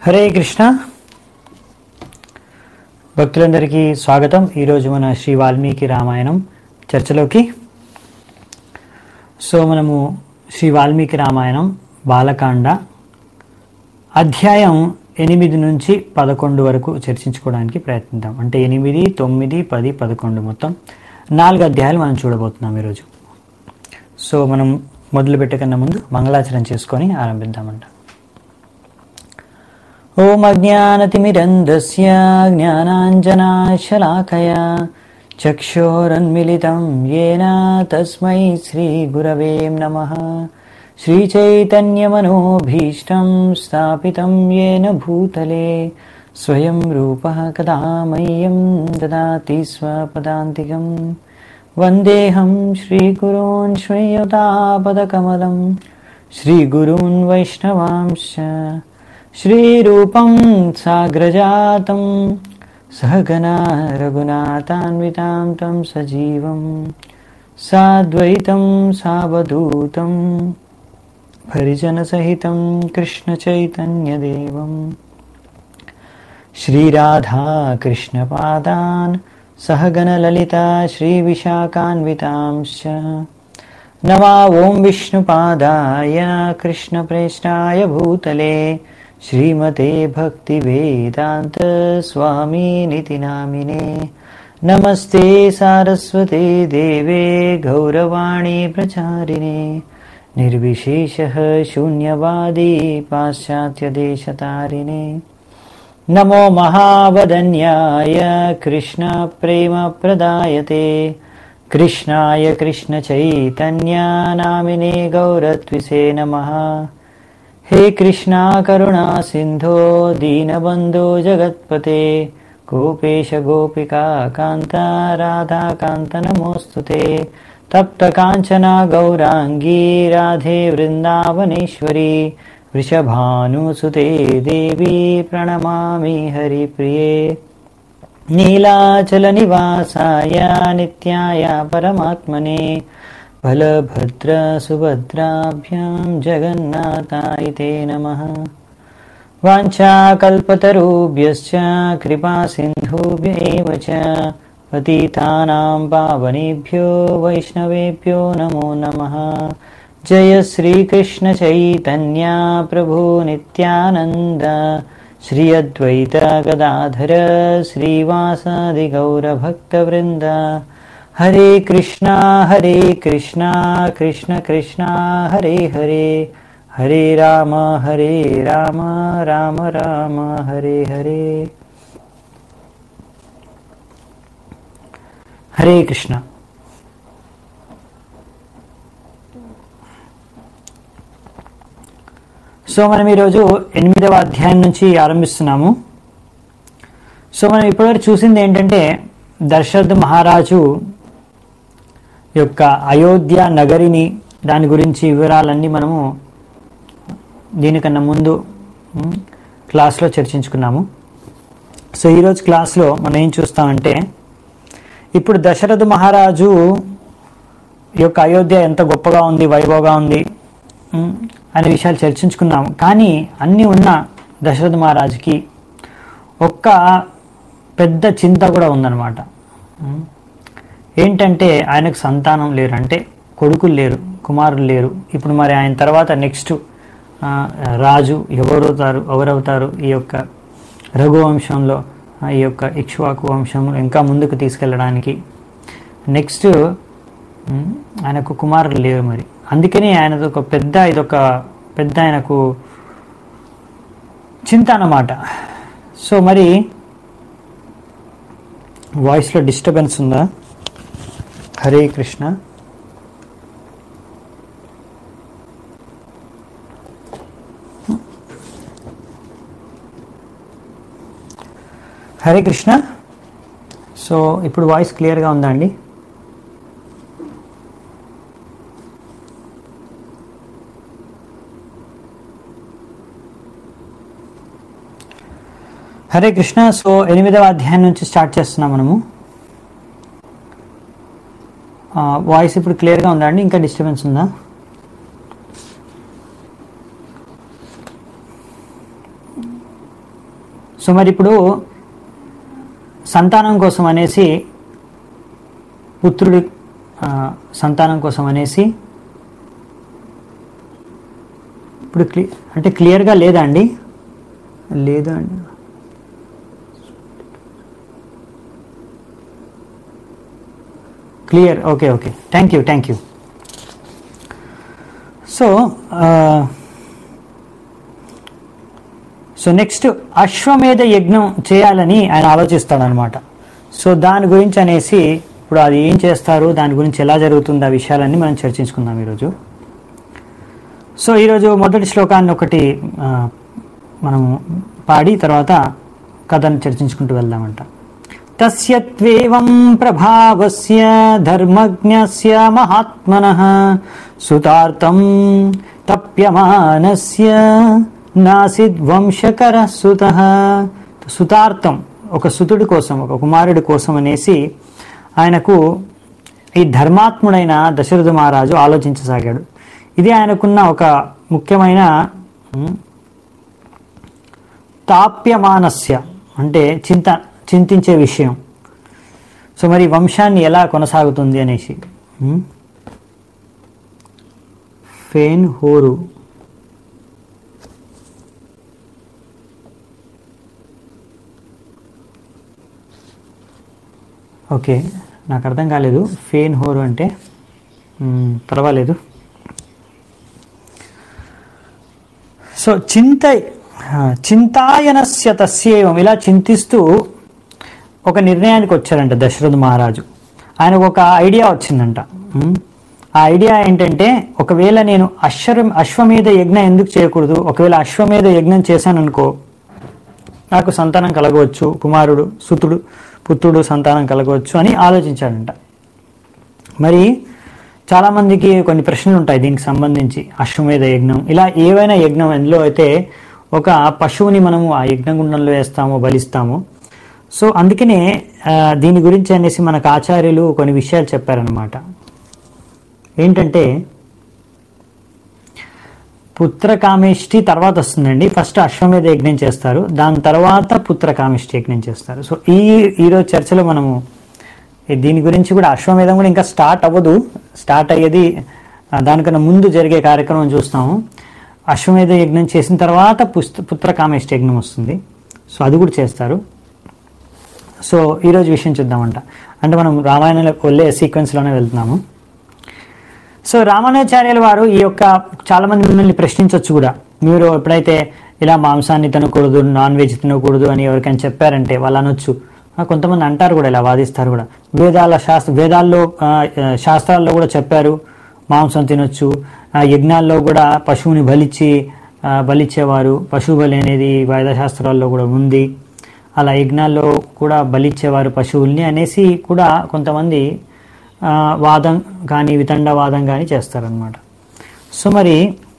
హరే కృష్ణ భక్తులందరికీ స్వాగతం ఈరోజు మన శ్రీ వాల్మీకి రామాయణం చర్చలోకి సో మనము శ్రీ వాల్మీకి రామాయణం బాలకాండ అధ్యాయం ఎనిమిది నుంచి పదకొండు వరకు చర్చించుకోవడానికి ప్రయత్నిద్దాం అంటే ఎనిమిది తొమ్మిది పది పదకొండు మొత్తం నాలుగు అధ్యాయాలు మనం చూడబోతున్నాం ఈరోజు సో మనం మొదలు పెట్టే కన్నా ముందు మంగళాచరణ చేసుకొని ఆరంభిద్దామంట ఓం అజ్ఞానతిమిరంధస్య జ్ఞానాంజనాశలాకయా చక్షోరన్మిళితం येन తస్మై శ్రీగురవే నమః శ్రీచైతన్యమనోభీష్టం స్థాపితం येन భూతలే స్వయం రూపः కదా మह्यं దదాతి స్వపదాంతికం వందేహం శ్రీగురూన్ శ్రీయుతాపదకమలం శ్రీగురూన్ వైష్ణవాంశ श्रीरूपं साग्रजातं सहगना रघुनाथान्वितां तं सजीवं साद्वैतं सावधूतं परिजनसहितं कृष्णचैतन्यदेवं श्रीराधाकृष्णपादान् सहगणललिता श्रीविशाखान्वितांश्च नमा ॐ विष्णुपादाय कृष्णप्रेष्ठाय भूतले श्रीमते भक्तिवेदान्त स्वामीनिति नामिने नमस्ते सारस्वते देवे गौरवाणी प्रचारिणे निर्विशेषः शून्यवादी पाश्चात्यदेशतारिणे नमो महावदन्याय कृष्णप्रेमप्रदायते कृष्णाय कृष्णचैतन्यानामिने गौरत्विसे नमः हे कृष्णा करुणा सिन्धो दीनबन्धो जगत्पते गोपेश गोपिका कान्ता राधाकान्त नमोऽस्तु ते तप्तकाञ्चना गौराङ्गी राधे वृन्दावनेश्वरी वृषभानुसुते देवी प्रणमामि हरिप्रिये नीलाचलनिवासाय नित्याय परमात्मने बलभद्रसुभद्राभ्यां जगन्नाथाय ते नमः वाञ्छाकल्पतरुभ्यश्च कृपासिन्धुभ्य एव च पतितानां पावनेभ्यो वैष्णवेभ्यो नमो नमः जय श्रीकृष्णचैतन्या प्रभु नित्यानन्द श्री अद्वैत गदाधर श्रीवासादिगौरभक्तवृन्द हरे कृष्णा हरे कृष्णा कृष्ण कृष्णा हरे हरे हरे राम हरे राम राम राम हरे हरे హరే కృష్ణ సో మనం ఈరోజు ఎనిమిదవ అధ్యాయం నుంచి ఆరంభిస్తున్నాము సో మనం ఇప్పటివరకు చూసింది ఏంటంటే దశరథ మహారాజు యొక్క అయోధ్య నగరిని దాని గురించి వివరాలన్నీ మనము దీనికన్నా ముందు ఉమ్, క్లాస్లో చర్చించుకున్నాము సో ఈరోజు క్లాస్లో మనం ఏం చూస్తామంటే ఇప్పుడు దశరథ మహారాజు యొక్క అయోధ్య ఎంత గొప్పగా ఉంది వైభవగా ఉంది ఉమ్, అనే విషయాలు చర్చించుకున్నాము కానీ అన్నీ ఉన్న దశరథ మహారాజుకి ఒక్క పెద్ద చింత కూడా ఉందన్నమాట ఉమ్, ఏంటంటే ఆయనకు సంతానం లేరు అంటే కొడుకులు లేరు కుమారులు లేరు ఇప్పుడు మరి ఆయన తర్వాత నెక్స్ట్ ఆ, రాజు ఎవరవుతారు ఎవరవుతారు ఈ యొక్క రఘువంశంలో ఆ, ఈ యొక్క ఇక్ష్వాకు వంశం ఇంకా ముందుకు తీసుకెళ్ళడానికి నెక్స్ట్ ఉమ్, ఆయనకు కుమారులు లేరు మరి అందుకని ఆయనది ఒక పెద్ద ఇదొక పెద్ద ఆయనకు చింత అన్నమాట సో మరి వాయిస్లో డిస్టర్బెన్స్ ఉందా హరే కృష్ణ హరే కృష్ణ సో ఇప్పుడు వాయిస్ క్లియర్గా ఉందా అండి హరే కృష్ణ సో ఎనిమిదవ అధ్యాయం నుంచి స్టార్ట్ చేస్తున్నాం మనము వాయిస్ ఇప్పుడు క్లియర్గా ఉందా అండి ఇంకా డిస్టర్బెన్స్ ఉందా సో మరి ఇప్పుడు సంతానం కోసం అనేసి పుత్రుడి ఆ, సంతానం కోసం అనేసి ఇప్పుడు క్లి అంటే క్లియర్గా లేదా అండి లేదా అండి clear okay okay thank you thank you so so next అశ్వమేధ యజ్ఞం చేయాలని ఆయన ఆలోచిస్తాడనమాట సో దాని గురించి అనేసి ఇప్పుడు అది ఏం చేస్తారు దాని గురించి ఎలా జరుగుతుంది ఆ విషయాలన్నీ మనం చర్చించుకుందాం ఈరోజు సో ఈరోజు మొదటి శ్లోకాన్ని ఒకటి ఆ, మనము పాడి తర్వాత కథను చర్చించుకుంటూ వెళ్దామంట తస్యత్వేవం ప్రభావస్య ధర్మజ్ఞస్య మహాత్మనః సుతార్థం తప్యమానస్య నాసిద్ వంశకర సుత సుతార్థం ఒక సుతుడి కోసం ఒక కుమారుడి కోసం అనేసి ఆయనకు ఈ ధర్మాత్ముడైన దశరథ మహారాజు ఆలోచించసాగాడు ఇది ఆయనకున్న ఒక ముఖ్యమైన ఉమ్, తాప్యమానస్య అంటే చింత చింతించే విషయం సో మరి వంశాన్ని ఎలా కొనసాగుతుంది అనేసి ఉమ్. ఫేన్ హోరు ఓకే నాకు అర్థం కాలేదు ఫేన్ హోరు అంటే ఉమ్, పర్వాలేదు సో చింత ఆ, చింతాయనస్య తస్యేవం ఇలా చింతిస్తూ ఒక నిర్ణయానికి వచ్చారంట దశరథ మహారాజు ఆయనకు ఒక ఐడియా వచ్చిందంట ఉమ్, ఆ ఐడియా ఏంటంటే ఒకవేళ నేను అశ్వ అశ్వమేధ యజ్ఞం ఎందుకు చేయకూడదు ఒకవేళ అశ్వమేధ యజ్ఞం చేశాననుకో నాకు సంతానం కలగవచ్చు కుమారుడు సుతుడు పుత్రుడు సంతానం కలగవచ్చు అని ఆలోచించాడంట మరి చాలామందికి కొన్ని ప్రశ్నలు ఉంటాయి దీనికి సంబంధించి అశ్వమేధ యజ్ఞం ఇలా ఏవైనా యజ్ఞం ఎందులో అయితే ఒక పశువుని మనము ఆ యజ్ఞగుండంలో వేస్తామో బలిస్తామో సో అందుకనే ఆ, దీని గురించి అనేసి మనకు ఆచార్యులు కొన్ని విషయాలు చెప్పారనమాట ఏంటంటే పుత్రకామేష్టి తర్వాత వస్తుందండి ఫస్ట్ అశ్వమేధ యజ్ఞం చేస్తారు దాని తర్వాత పుత్రకామేష్టి యజ్ఞం చేస్తారు సో ఈ ఈరోజు చర్చలో మనము ఈ దీని గురించి కూడా అశ్వమేధం కూడా ఇంకా స్టార్ట్ అవ్వదు స్టార్ట్ అయ్యేది ఆ, దానికన్నా ముందు జరిగే కార్యక్రమం చూస్తాము అశ్వమేధ యజ్ఞం చేసిన తర్వాత పుస్త పుత్రకామేష్టి యజ్ఞం వస్తుంది సో అది కూడా చేస్తారు సో ఈరోజు విషయం చూద్దామంట అంటే మనం రామాయణంలో వెళ్ళే సీక్వెన్స్లోనే వెళ్తున్నాము సో రామానుజాచార్యుల వారు ఈ యొక్క చాలా మంది మిమ్మల్ని ప్రశ్నించవచ్చు కూడా మీరు ఎప్పుడైతే ఇలా మాంసాన్ని తినకూడదు నాన్ వెజ్ తినకూడదు అని ఎవరికైనా చెప్పారంటే వాళ్ళు అనొచ్చు ఆ, కొంతమంది అంటారు కూడా ఇలా వాదిస్తారు కూడా వేదాల శాస్త్ర వేదాల్లో ఆ, ఆ, శాస్త్రాల్లో కూడా చెప్పారు మాంసం తినొచ్చు ఆ, యజ్ఞాల్లో కూడా పశువుని బలిచ్చి ఆ, బలిచ్చేవారు పశువు బలి అనేది వేద శాస్త్రాల్లో కూడా ఉంది అలా యజ్ఞాల్లో కూడా బలిచ్చేవారు పశువుల్ని అనేసి కూడా కొంతమంది ఆ, వాదం కానీ వితండవాదం కానీ చేస్తారనమాట సో మరి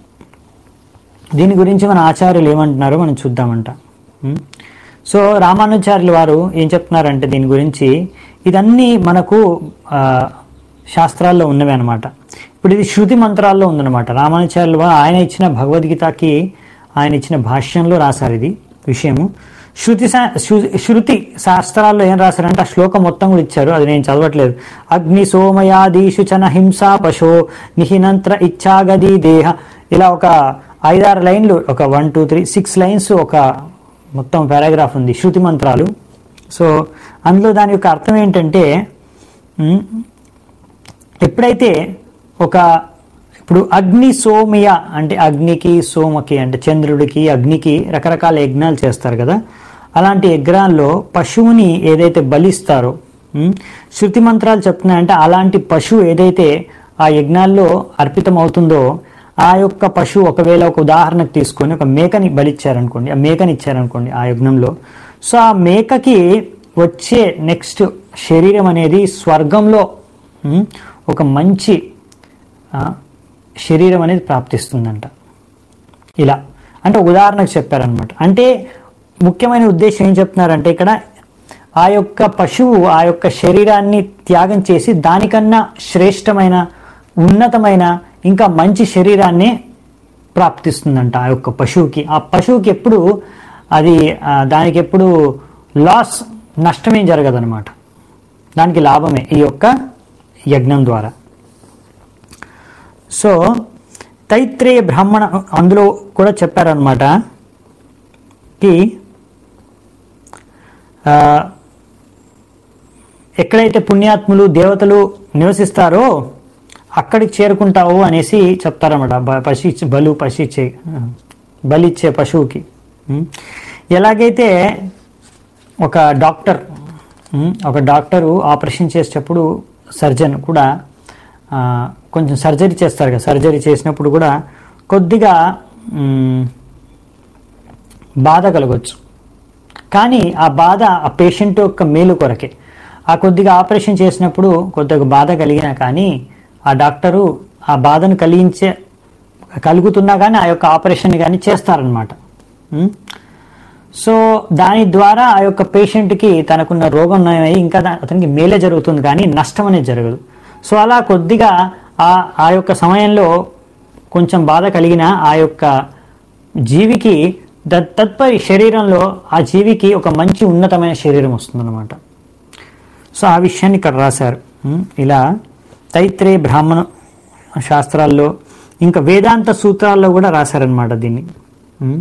దీని గురించి మన ఆచార్యులు ఏమంటున్నారో మనం చూద్దామంట ఉం? సో రామానుచార్యులు వారు ఏం చెప్తున్నారంటే దీని గురించి ఇదన్నీ మనకు ఆ, శాస్త్రాల్లో ఉన్నవి అనమాట ఇప్పుడు ఇది శృతి మంత్రాల్లో ఉందన్నమాట రామానుచార్యులు వారు ఆయన ఇచ్చిన భగవద్గీతకి ఆయన ఇచ్చిన భాష్యంలో రాశారు ఇది విషయము శృతి శా- శృ- శృతి శాస్త్రాల్లో ఏం రాశారంటే ఆ శ్లోకం మొత్తం కూడా ఇచ్చారు అది నేను చదవట్లేదు అగ్ని సోమయాదీషు చన హింసా పశో నిహినంత్ర ఇచ్చాగది దేహ ఇలా ఒక ఐదారు లైన్లు ఒక one two three six lines ఒక మొత్తం పారాగ్రాఫ్ ఉంది శృతి మంత్రాలు సో అందులో దాని యొక్క అర్థం ఏంటంటే ఉమ్, ఎప్పుడైతే ఒక ఇప్పుడు అగ్ని సోమియ అంటే అగ్నికి సోమకి అంటే చంద్రుడికి అగ్నికి రకరకాల యజ్ఞాలు చేస్తారు కదా అలాంటి యజ్ఞాల్లో పశువుని ఏదైతే బలిస్తారో ఉమ్, శృతి మంత్రాలు చెప్తున్నాయంటే అలాంటి పశువు ఏదైతే ఆ యజ్ఞాల్లో అర్పితం అవుతుందో ఆ యొక్క పశువు ఒకవేళ ఒక ఉదాహరణకు తీసుకొని ఒక మేకని బలిచ్చారనుకోండి ఆ మేకని ఇచ్చారనుకోండి ఆ యజ్ఞంలో సో ఆ మేకకి వచ్చే నెక్స్ట్ శరీరం అనేది స్వర్గంలో ఉమ్, ఒక మంచి ఆ, శరీరం అనేది ప్రాప్తిస్తుందంట ఇలా అంటే ఒక ఉదాహరణకు చెప్పారనమాట అంటే ముఖ్యమైన ఉద్దేశం ఏం చెప్తున్నారంటే ఇక్కడ ఆ యొక్క పశువు ఆ యొక్క శరీరాన్ని త్యాగం చేసి దానికన్నా శ్రేష్టమైన ఉన్నతమైన ఇంకా మంచి శరీరాన్ని ప్రాప్తిస్తుందంట ఆ యొక్క పశువుకి ఆ పశువుకి ఎప్పుడు అది ఆ, దానికి ఎప్పుడు లాస్ నష్టమేం జరగదన్నమాట దానికి లాభమే ఈ యొక్క యజ్ఞం ద్వారా సో తైత్రేయ బ్రాహ్మణ అందులో కూడా చెప్పారనమాట కి ఆ, ఎక్కడైతే పుణ్యాత్ములు దేవతలు నివసిస్తారో అక్కడికి చేరుకుంటావు అనేసి చెప్తారన్నమాట బ- పశు ఇచ్చే బలు పశు ఇచ్చే బలిచ్చే పశువుకి ఉం. ఎలాగైతే ఒక డాక్టర్ ఉం, ఒక డాక్టరు ఆపరేషన్ చేసేటప్పుడు సర్జన్ కూడా ఆ, కొంచెం సర్జరీ చేస్తారు కదా సర్జరీ చేసినప్పుడు కూడా కొద్దిగా ఉం, బాధ కలగొచ్చు కానీ ఆ బాధ ఆ పేషెంట్ యొక్క మేలు కొరకే ఆ కొద్దిగా ఆపరేషన్ చేసినప్పుడు కొద్దిగా బాధ కలిగినా కానీ ఆ డాక్టరు ఆ బాధను కలిగించే కలుగుతున్నా కానీ ఆ యొక్క ఆపరేషన్ కానీ చేస్తారనమాట ఉం? సో దాని ద్వారా ఆ యొక్క పేషెంట్కి తనకున్న రోగం నయమై ఇంకా దా- అతనికి మేలే జరుగుతుంది కానీ నష్టం అనేది జరగదు సో అలా కొద్దిగా ఆ ఆ యొక్క సమయంలో కొంచెం బాధ కలిగిన ఆ యొక్క జీవికి ద- తత్పరి శరీరంలో ఆ జీవికి ఒక మంచి ఉన్నతమైన శరీరం వస్తుందన్నమాట సో ఆ విషయాన్ని ఇక్కడ రాశారు ఉం? ఇలా తైత్రేయ బ్రాహ్మణ శాస్త్రాల్లో ఇంకా వేదాంత సూత్రాల్లో కూడా రాశారనమాట దీన్ని ఉం?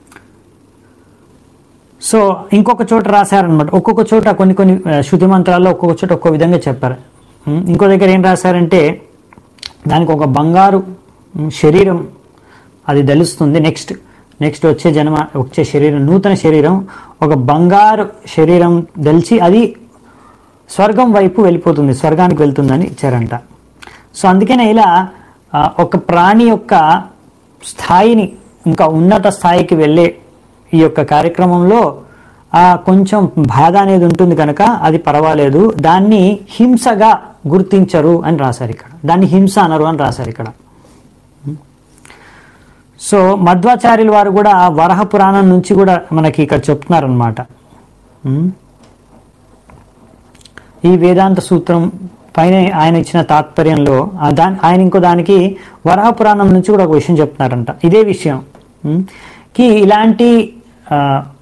సో ఇంకొక చోట రాశారనమాట ఒక్కొక్క చోట కొన్ని కొన్ని ఆ, శృతి మంత్రాల్లో ఒక్కొక్క చోట ఒక్కో విధంగా చెప్పారు ఉం? ఇంకో దగ్గర ఏం రాశారంటే దానికి ఒక బంగారు ఉం, శరీరం అది దలుస్తుంది నెక్స్ట్ నెక్స్ట్ వచ్చే జన్మ వచ్చే శరీరం నూతన శరీరం ఒక బంగారు శరీరం దలిచి అది స్వర్గం వైపు వెళ్ళిపోతుంది స్వర్గానికి వెళ్తుందని ఇచ్చారంట సో అందుకనే ఇలా ఆ, ఒక ప్రాణి యొక్క స్థాయిని ఇంకా ఉన్నత స్థాయికి వెళ్ళే ఈ యొక్క కార్యక్రమంలో ఆ కొంచెం బాధ అనేది ఉంటుంది కనుక అది పర్వాలేదు దాన్ని హింసగా గుర్తించరు అని రాశారు ఇక్కడ దాన్ని హింస అనరు అని రాశారు ఇక్కడ సో మధ్వాచార్యుల వారు కూడా వరహ పురాణం నుంచి కూడా మనకి ఇక్కడ చెప్తున్నారనమాట ఈ వేదాంత సూత్రం పైన ఆయన ఇచ్చిన తాత్పర్యంలో ఆ దాని ఆయన ఇంకో దానికి వరహ పురాణం నుంచి కూడా ఒక విషయం చెప్తున్నారంట ఇదే విషయం ఉం? కి ఇలాంటి ఆ,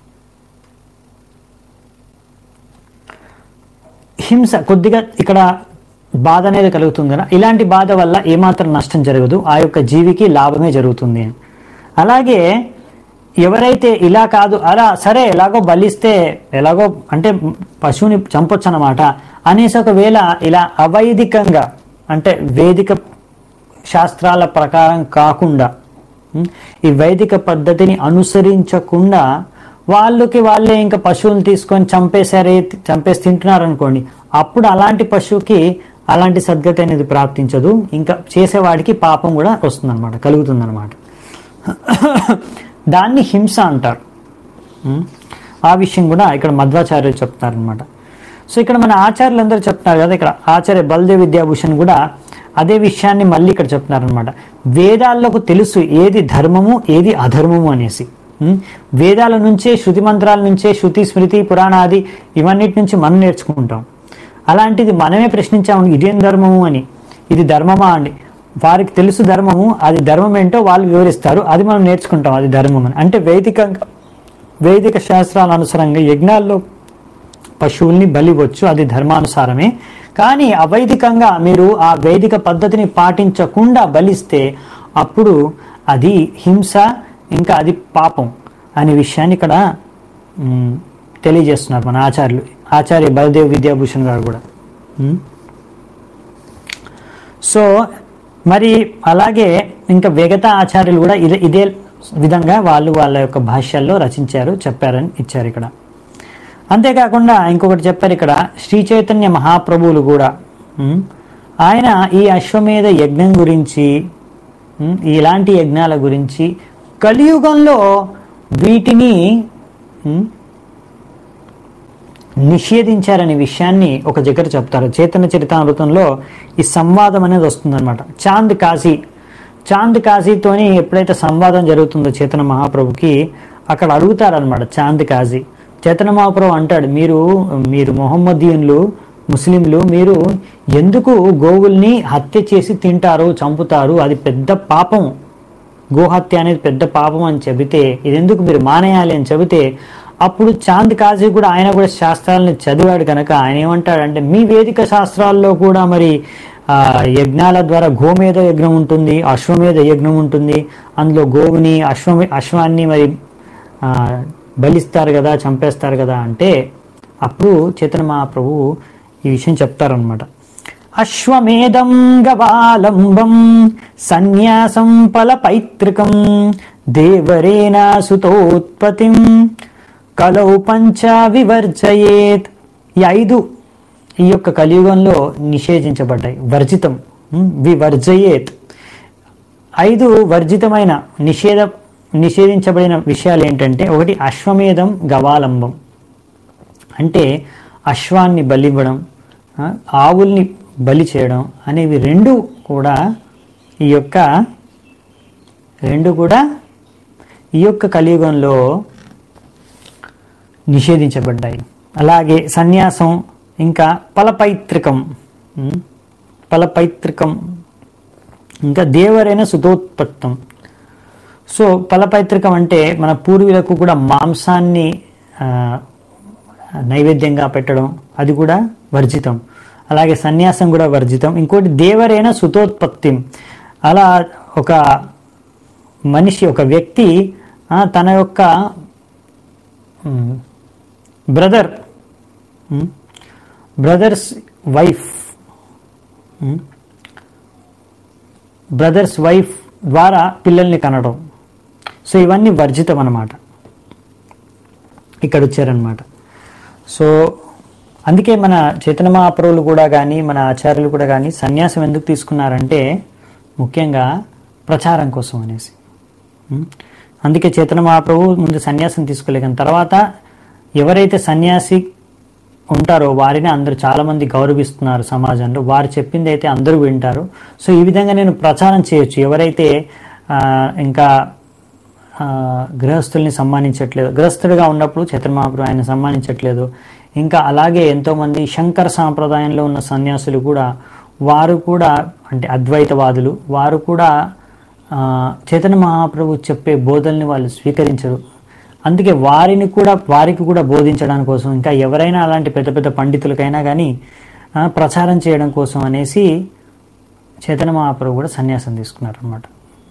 హింస కొద్దిగా ఇక్కడ బాధ అనేది కలుగుతుంది కదా ఇలాంటి బాధ వల్ల ఏమాత్రం నష్టం జరగదు ఆ యొక్క జీవికి లాభమే జరుగుతుంది అని. అలాగే ఎవరైతే ఇలా కాదు అలా సరే ఎలాగో బలిస్తే ఎలాగో అంటే పశువుని చంపొచ్చు అనమాట అనేసి ఒకవేళ ఇలా అవైదికంగా అంటే వేదిక శాస్త్రాల ప్రకారం కాకుండా ఉం, ఈ వైదిక పద్ధతిని అనుసరించకుండా వాళ్ళకి వాళ్ళే ఇంకా పశువులు తీసుకొని చంపేశారే చంపేసి తింటున్నారు అనుకోండి అప్పుడు అలాంటి పశువుకి అలాంటి సద్గతి అనేది ప్రాప్తించదు ఇంకా చేసేవాడికి పాపం కూడా వస్తుందన్నమాట కలుగుతుందన్నమాట దాన్ని హింస అంటారు ఉం? ఆ విషయం కూడా ఇక్కడ మధ్వాచార్యులు చెప్తారనమాట సో ఇక్కడ మన ఆచార్యులు అందరూ చెప్తున్నారు కదా ఇక్కడ ఆచార్య బలదేవ్ విద్యాభూషణ్ కూడా అదే విషయాన్ని మళ్ళీ ఇక్కడ చెప్తున్నారనమాట వేదాల్లోకి తెలుసు ఏది ధర్మము ఏది అధర్మము అనేసి ఉం? వేదాల నుంచే శృతి మంత్రాల నుంచే శృతి స్మృతి పురాణాది ఇవన్నిటి నుంచి మనం నేర్చుకుంటాం అలాంటిది మనమే ప్రశ్నించాము ఇదేం ధర్మము అని ఇది ధర్మమా అండి వారికి తెలుసు ధర్మము అది ధర్మం ఏంటో వాళ్ళు వివరిస్తారు అది మనం నేర్చుకుంటాం అది ధర్మం అని అంటే వైదికంగా వైదిక శాస్త్రాల అనుసారంగా యజ్ఞాల్లో పశువుల్ని బలివచ్చు అది ధర్మానుసారమే కానీ అవైదికంగా మీరు ఆ వైదిక పద్ధతిని పాటించకుండా బలిస్తే అప్పుడు అది హింస ఇంకా అది పాపం అనే విషయాన్ని ఇక్కడ మ్, తెలియజేస్తున్నారు మన ఆచార్యులు ఆచార్య బలదేవ్ విద్యాభూషణ్ గారు కూడా మ్. సో మరి అలాగే ఇంకా మిగతా ఆచార్యులు కూడా ఇదే ఇదే విధంగా వాళ్ళు వాళ్ళ యొక్క భాష్యాల్లో రచించారు చెప్పారని ఇచ్చారు ఇక్కడ అంతేకాకుండా ఇంకొకటి చెప్పారు ఇక్కడ శ్రీ చైతన్య మహాప్రభువులు కూడా ఉమ్, ఆయన ఈ అశ్వమేధ యజ్ఞం గురించి ఉమ్, ఇలాంటి యజ్ఞాల గురించి కలియుగంలో వీటిని ఉమ్, నిషేధించారనే విషయాన్ని ఒక దగ్గర చెప్తారు చైతన్య చరితామృతంలో ఈ సంవాదం అనేది వస్తుందన్నమాట చాంద్ కాశీ చాంద్ కాశీతోని ఎప్పుడైతే సంవాదం జరుగుతుందో చైతన్య మహాప్రభుకి అక్కడ అడుగుతారనమాట చాంద్ కాశీ చైతన్య మహాప్రభు అంటాడు మీరు మీరు మొహమ్మదీయులు ముస్లింలు మీరు ఎందుకు గోవుల్ని హత్య చేసి తింటారు చంపుతారు అది పెద్ద పాపం గోహత్య అనేది పెద్ద పాపం అని చెబితే ఇది ఎందుకు మీరు మానేయాలి అని చెబితే అప్పుడు చాంద్ కాజీ కూడా ఆయన కూడా శాస్త్రాలను చదివాడు కనుక ఆయన ఏమంటాడంటే మీ వేదిక శాస్త్రాల్లో కూడా మరి ఆ, యజ్ఞాల ద్వారా గోమేధ యజ్ఞం ఉంటుంది అశ్వమేధ యజ్ఞం ఉంటుంది అందులో గోవుని అశ్వమి అశ్వాన్ని మరి ఆ, బలిస్తారు కదా చంపేస్తారు కదా అంటే అప్పుడు చైతన్య మహాప్రభు ఈ విషయం చెప్తారనమాట అశ్వమేధం గవాలంబం సన్యాసం ఫలపైత్రికం దేవరేణ సుతోత్పత్తిం కలౌ పంచ వివర్జయేత్ ఈ ఐదు ఈ యొక్క కలియుగంలో నిషేధించబడ్డాయి వర్జితం ఉమ్, వివర్జయేత్ ఐదు వర్జితమైన నిషేధ నిషేధించబడిన విషయాలు ఏంటంటే ఒకటి అశ్వమేధం గవాలంబం అంటే అశ్వాన్ని బలివ్వడం ఆ, ఆవుల్ని బలి చేయడం అనేవి రెండు కూడా ఈ యొక్క రెండు కూడా ఈ యొక్క కలియుగంలో నిషేధించబడ్డాయి అలాగే సన్యాసం ఇంకా ఫలపైత్రికం ఉమ్, ఫలపైత్రికం ఇంకా దేవరైన సుతోత్పత్తం సో ఫలపైత్రికం అంటే మన పూర్వీకులకు కూడా మాంసాన్ని ఆ, నైవేద్యంగా పెట్టడం అది కూడా వర్జితం అలాగే సన్యాసం కూడా వర్జితం ఇంకోటి దేవరైన సుతోత్పత్తి అలా ఒక మనిషి ఒక వ్యక్తి ఆ, తన యొక్క brother brothers wife brothers wife ద్వారా పిల్లల్ని కనడం సో ఇవన్నీ వర్జితం అన్నమాట ఇక్కడ వచ్చారనమాట సో అందుకే మన చైతన్య మహాప్రభులు కూడా కానీ మన ఆచార్యులు కూడా కానీ సన్యాసం ఎందుకు తీసుకున్నారంటే ముఖ్యంగా ప్రచారం కోసం అనేసి ఉం? అందుకే చైతన్య మహాప్రభు ముందు సన్యాసం తీసుకోలేక తర్వాత ఎవరైతే సన్యాసి ఉంటారో వారిని అందరూ చాలా మంది గౌరవిస్తున్నారు సమాజంలో వారు చెప్పింది అయితే అందరూ వింటారు సో ఈ విధంగా నేను ప్రచారం చేయొచ్చు ఎవరైతే ఆ, ఇంకా ఆ, గృహస్థుల్ని సమ్మానించట్లేదు గృహస్థుడిగా ఉన్నప్పుడు చైతన్య మహాప్రభు ఆయన సమ్మానించట్లేదు ఇంకా అలాగే ఎంతోమంది శంకర సాంప్రదాయంలో ఉన్న సన్యాసులు కూడా వారు కూడా అంటే అద్వైతవాదులు వారు కూడా ఆ, చైతన్య మహాప్రభు చెప్పే బోధల్ని వాళ్ళు స్వీకరించరు అందుకే వారిని కూడా వారికి కూడా బోధించడానికి కోసం ఇంకా ఎవరైనా అలాంటి పెద్ద పెద్ద పండితులకైనా కానీ ఆ, ప్రచారం చేయడం కోసం అనేసి చైతన్య మహాప్రభు కూడా సన్యాసం తీసుకున్నారు అనమాట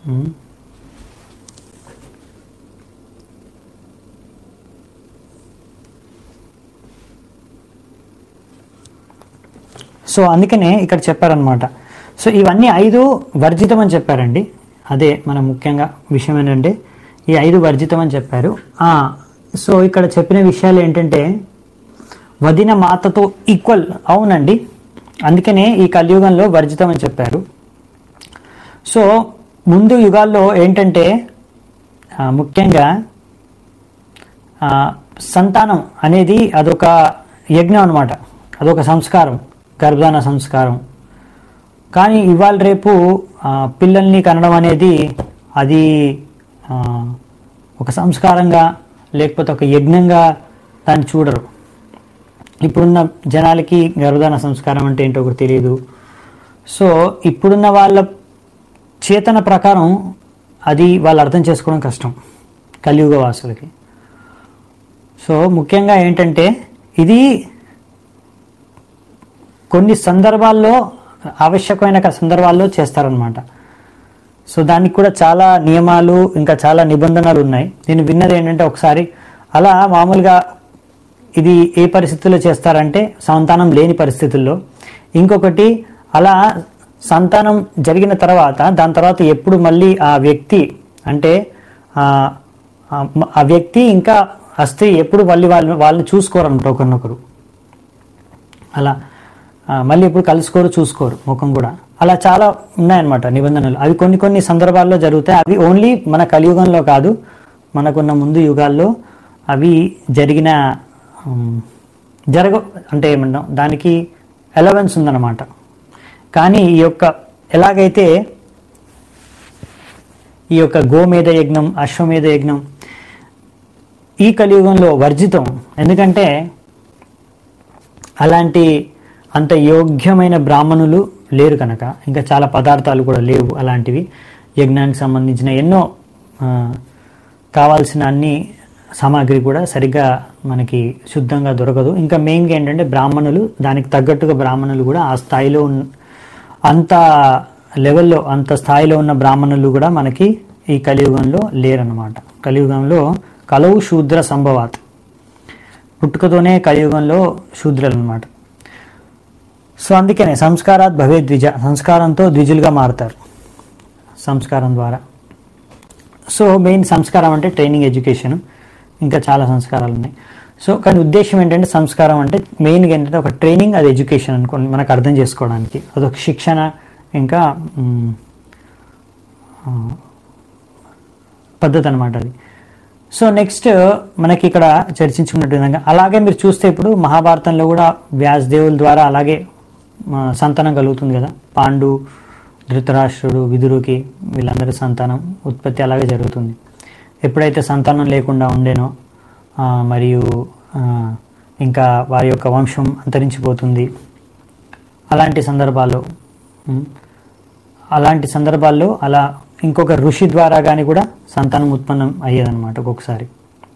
సో అందుకనే ఇక్కడ చెప్పారనమాట సో ఇవన్నీ ఐదు వర్జితం అని చెప్పారండి అదే మన ముఖ్యంగా విషయం ఏంటంటే ఈ ఐదు వర్జితం అని చెప్పారు ఆ, సో ఇక్కడ చెప్పిన విషయాలు ఏంటంటే వదిన మాతతో ఈక్వల్ అవునండి అందుకనే ఈ కలియుగంలో వర్జితం అని చెప్పారు సో ముందు యుగాల్లో ఏంటంటే ఆ, ముఖ్యంగా ఆ, సంతానం అనేది అదొక యజ్ఞం అనమాట అదొక సంస్కారం గర్భధాన సంస్కారం కానీ ఇవాళ రేపు ఆ, పిల్లల్ని కనడం అనేది అది ఆ, ఒక సంస్కారంగా లేకపోతే ఒక యజ్ఞంగా దాన్ని చూడరు ఇప్పుడున్న జనాలకి గర్భధాన సంస్కారం అంటే ఏంటో ఒకటి తెలియదు సో ఇప్పుడున్న వాళ్ళ చేతన ప్రకారం అది వాళ్ళు అర్థం చేసుకోవడం కష్టం కలియుగ వాసులకి సో ముఖ్యంగా ఏంటంటే ఇది కొన్ని సందర్భాల్లో ఆవశ్యకమైన క- సందర్భాల్లో చేస్తారనమాట సో దానికి కూడా చాలా నియమాలు ఇంకా చాలా నిబంధనలు ఉన్నాయి నేను విన్నది ఏంటంటే ఒకసారి అలా మామూలుగా ఇది ఏ పరిస్థితుల్లో చేస్తారంటే సంతానం లేని పరిస్థితుల్లో ఇంకొకటి అలా సంతానం జరిగిన తర్వాత దాని తర్వాత ఎప్పుడు మళ్ళీ ఆ వ్యక్తి అంటే ఆ ఆ- ఆ వ్యక్తి ఇంకా ఆ స్త్రీ ఎప్పుడు మళ్ళీ వాళ్ళు వాళ్ళని చూసుకోరన్నమాట ఒకరినొకరు అలా ఆ, మళ్ళీ ఎప్పుడు కలుసుకోరు చూసుకోరు ముఖం కూడా అలా చాలా ఉన్నాయన్నమాట నిబంధనలు అవి కొన్ని కొన్ని సందర్భాల్లో జరుగుతాయి అవి ఓన్లీ మన కలియుగంలో కాదు మనకున్న ముందు యుగాల్లో అవి జరిగిన ఉమ్, జరగ అంటే ఏమన్నాం దానికి ఎలవెన్స్ ఉందన్నమాట కానీ ఈ యొక్క ఎలాగైతే ఈ యొక్క గోమేధ యజ్ఞం అశ్వమేధ యజ్ఞం ఈ కలియుగంలో వర్జితం ఎందుకంటే అలాంటి అంత యోగ్యమైన బ్రాహ్మణులు లేరు కనుక ఇంకా చాలా పదార్థాలు కూడా లేవు అలాంటివి యజ్ఞానికి సంబంధించిన ఎన్నో ఆ, కావాల్సిన అన్ని సామాగ్రి కూడా సరిగ్గా మనకి శుద్ధంగా దొరకదు ఇంకా మెయిన్గా ఏంటంటే బ్రాహ్మణులు దానికి తగ్గట్టుగా బ్రాహ్మణులు కూడా ఆ స్థాయిలో ఉన్న అంత లెవెల్లో అంత స్థాయిలో ఉన్న బ్రాహ్మణులు కూడా మనకి ఈ కలియుగంలో లేరన్నమాట కలియుగంలో కలవు శూద్ర సంభవాత్ పుట్టుకతోనే కలియుగంలో శూద్రులు అనమాట సో అందుకనే సంస్కారాత్ భవే ద్విజ సంస్కారంతో ద్విజులుగా మారుతారు సంస్కారం ద్వారా సో మెయిన్ సంస్కారం అంటే ట్రైనింగ్ ఎడ్యుకేషన్ ఇంకా చాలా సంస్కారాలు ఉన్నాయి సో కానీ ఉద్దేశం ఏంటంటే సంస్కారం అంటే మెయిన్గా ఏంటంటే ఒక ట్రైనింగ్ అది ఎడ్యుకేషన్ అనుకోండి మనకు అర్థం చేసుకోవడానికి అదొక శిక్షణ ఇంకా మ్, ఆ, పద్ధతి అనమాట అది సో నెక్స్ట్ మనకి ఇక్కడ చర్చించుకున్నట్టు విధంగా అలాగే మీరు చూస్తే ఇప్పుడు మహాభారతంలో కూడా వ్యాసదేవుల ద్వారా అలాగే ఆ, సంతానం కలుగుతుంది కదా పాండు ధృతరాష్ట్రుడు విదురుకి వీళ్ళందరి సంతానం ఉత్పత్తి అలాగే జరుగుతుంది ఎప్పుడైతే సంతానం లేకుండా ఉండేనో ఆ, మరియు ఆ, ఇంకా వారి యొక్క వంశం అంతరించిపోతుంది అలాంటి సందర్భాల్లో ఉమ్, అలాంటి సందర్భాల్లో అలా ఇంకొక ఋషి ద్వారా కానీ కూడా సంతానం ఉత్పన్నం అయ్యేదన్నమాట ఒక్కొక్కసారి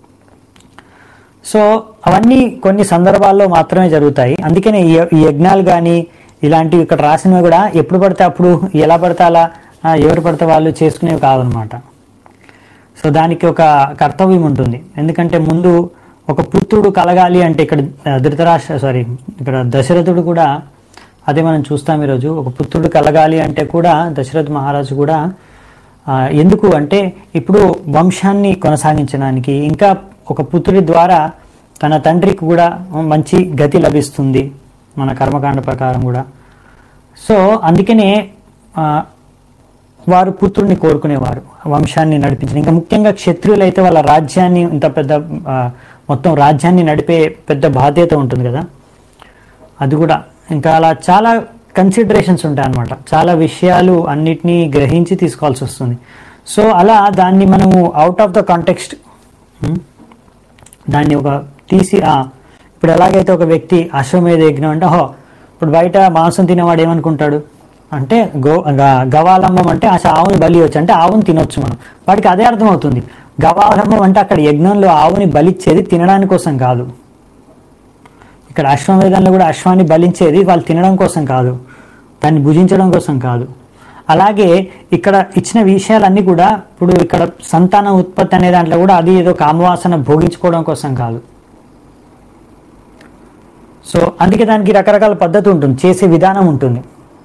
సో అవన్నీ కొన్ని సందర్భాల్లో మాత్రమే జరుగుతాయి అందుకనే ఈ ఈ యజ్ఞాలు కానీ ఇలాంటివి ఇక్కడ రాసినవి కూడా ఎప్పుడు పడితే అప్పుడు ఎలా పడితే అలా ఆ, ఎవరు పడితే వాళ్ళు చేసుకునేవి కాదనమాట సో దానికి ఒక కర్తవ్యం ఉంటుంది ఎందుకంటే ముందు ఒక పుత్రుడు కలగాలి అంటే ఇక్కడ ఆ, ధృతరాష్ట్ర సారీ ఇక్కడ దశరథుడు కూడా అదే మనం చూస్తాం ఈరోజు ఒక పుత్రుడు కలగాలి అంటే కూడా దశరథ మహారాజు కూడా ఆ, ఎందుకు అంటే ఇప్పుడు వంశాన్ని కొనసాగించడానికి ఇంకా ఒక పుత్రుడి ద్వారా తన తండ్రికి కూడా మంచి గతి లభిస్తుంది మన కర్మకాండ ప్రకారం కూడా సో అందుకనే ఆ, వారు పుత్రుడిని కోరుకునేవారు వంశాన్ని నడిపించిన ఇంకా ముఖ్యంగా క్షత్రియులు అయితే వాళ్ళ రాజ్యాన్ని ఇంత పెద్ద ఆ, మొత్తం రాజ్యాన్ని నడిపే పెద్ద బాధ్యత ఉంటుంది కదా అది కూడా ఇంకా అలా చాలా కన్సిడరేషన్స్ ఉంటాయి అన్నమాట చాలా విషయాలు అన్నిటినీ గ్రహించి తీసుకోవాల్సి వస్తుంది సో అలా దాన్ని మనము అవుట్ ఆఫ్ ద కాంటెక్స్ట్ దాన్ని ఒక తీసి ఆ, ఇప్పుడు ఎలాగైతే ఒక వ్యక్తి అశ్వమేధ యజ్ఞం అంటే హో ఇప్పుడు బయట మాంసం తినేవాడు ఏమనుకుంటాడు అంటే గో గ- గవాలమ్మం అంటే ఆ ఆవుని బలి వచ్చి అంటే ఆవుని తినొచ్చు మనం వాడికి అదే అర్థమవుతుంది గవాలమ్మం అంటే అక్కడ యజ్ఞంలో ఆవుని బలిచ్చేది తినడానికి కోసం కాదు ఇక్కడ అశ్వమేధంలో కూడా అశ్వాన్ని బలించేది వాళ్ళు తినడం కోసం కాదు దాన్ని భుజించడం కోసం కాదు అలాగే ఇక్కడ ఇచ్చిన విషయాలన్నీ కూడా ఇప్పుడు ఇక్కడ సంతాన ఉత్పత్తి అనే దాంట్లో కూడా అది ఏదో కామవాసన భోగించుకోవడం కోసం కాదు సో అందుకే దానికి రకరకాల పద్ధతి ఉంటుంది చేసే విధానం ఉంటుంది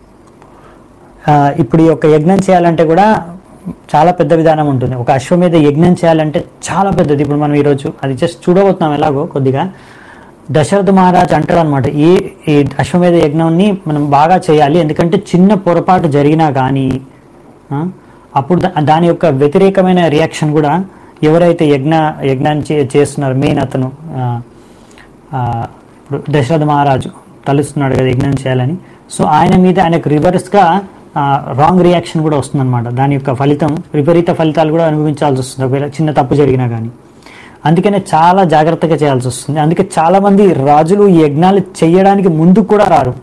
ఆ, ఇప్పుడు ఈ యొక్క యజ్ఞం చేయాలంటే కూడా చాలా పెద్ద విధానం ఉంటుంది ఒక అశ్వమేధ యజ్ఞం చేయాలంటే చాలా పెద్దది ఇప్పుడు మనం ఈరోజు అది జస్ట్ చూడబోతున్నాం ఎలాగో కొద్దిగా దశరథ మహారాజ్ అంటాడు అనమాట ఈ ఈ అశ్వమేధ యజ్ఞాన్ని మనం బాగా చేయాలి ఎందుకంటే చిన్న పొరపాటు జరిగినా కానీ ఆ, అప్పుడు దా- దాని యొక్క వ్యతిరేకమైన రియాక్షన్ కూడా ఎవరైతే యజ్ఞ యజ్ఞాన్ని చే- చేస్తున్నారో మెయిన్ అతను ఆ, ఆ, ఇప్పుడు దశరథ మహారాజు తలుస్తున్నాడు కదా యజ్ఞం చేయాలని సో ఆయన మీద ఆయనకు రివర్స్గా రాంగ్ రియాక్షన్ కూడా వస్తుందన్నమాట దాని యొక్క ఫలితం విపరీత ఫలితాలు కూడా అనుభవించాల్సి వస్తుంది ఒకవేళ చిన్న తప్పు జరిగినా కానీ అందుకనే చాలా జాగ్రత్తగా చేయాల్సి వస్తుంది అందుకే చాలా మంది రాజులు ఈ యజ్ఞాలు చేయడానికి ముందుకు కూడా రారు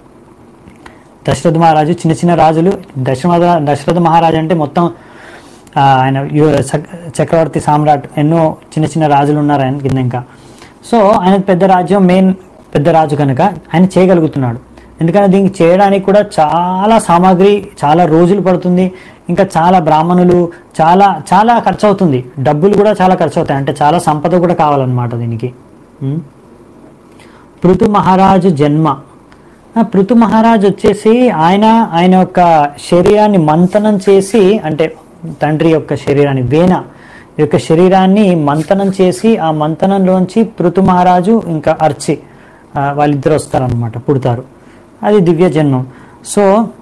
దశరథ మహారాజు చిన్న చిన్న రాజులు దశరథ దశరథ మహారాజు అంటే మొత్తం ఆ, ఆయన యు- చక్- చక్రవర్తి సామ్రాట్ ఎన్నో చిన్న చిన్న రాజులు ఉన్నారు ఆయన కింద ఇంకా సో ఆయన పెద్ద రాజ్యం మెయిన్ పెద్ద రాజు కనుక ఆయన చేయగలుగుతున్నాడు ఎందుకంటే దీనికి చేయడానికి కూడా చాలా సామాగ్రి చాలా రోజులు పడుతుంది ఇంకా చాలా బ్రాహ్మణులు చాలా చాలా ఖర్చు అవుతుంది డబ్బులు కూడా చాలా ఖర్చు అవుతాయి అంటే చాలా సంపద కూడా కావాలన్నమాట దీనికి ఉం? పృథు మహారాజు జన్మ ఆ పృథు మహారాజు వచ్చేసి ఆయన ఆయన యొక్క శరీరాన్ని మంతనం చేసి అంటే తండ్రి యొక్క శరీరాన్ని వేన యొక్క శరీరాన్ని మంతనం చేసి ఆ మంతనంలోంచి పృథు మహారాజు ఇంకా అర్చి ఆ, వాళ్ళిద్దరు వస్తారనమాట పుడతారు అది దివ్య జన్మం సో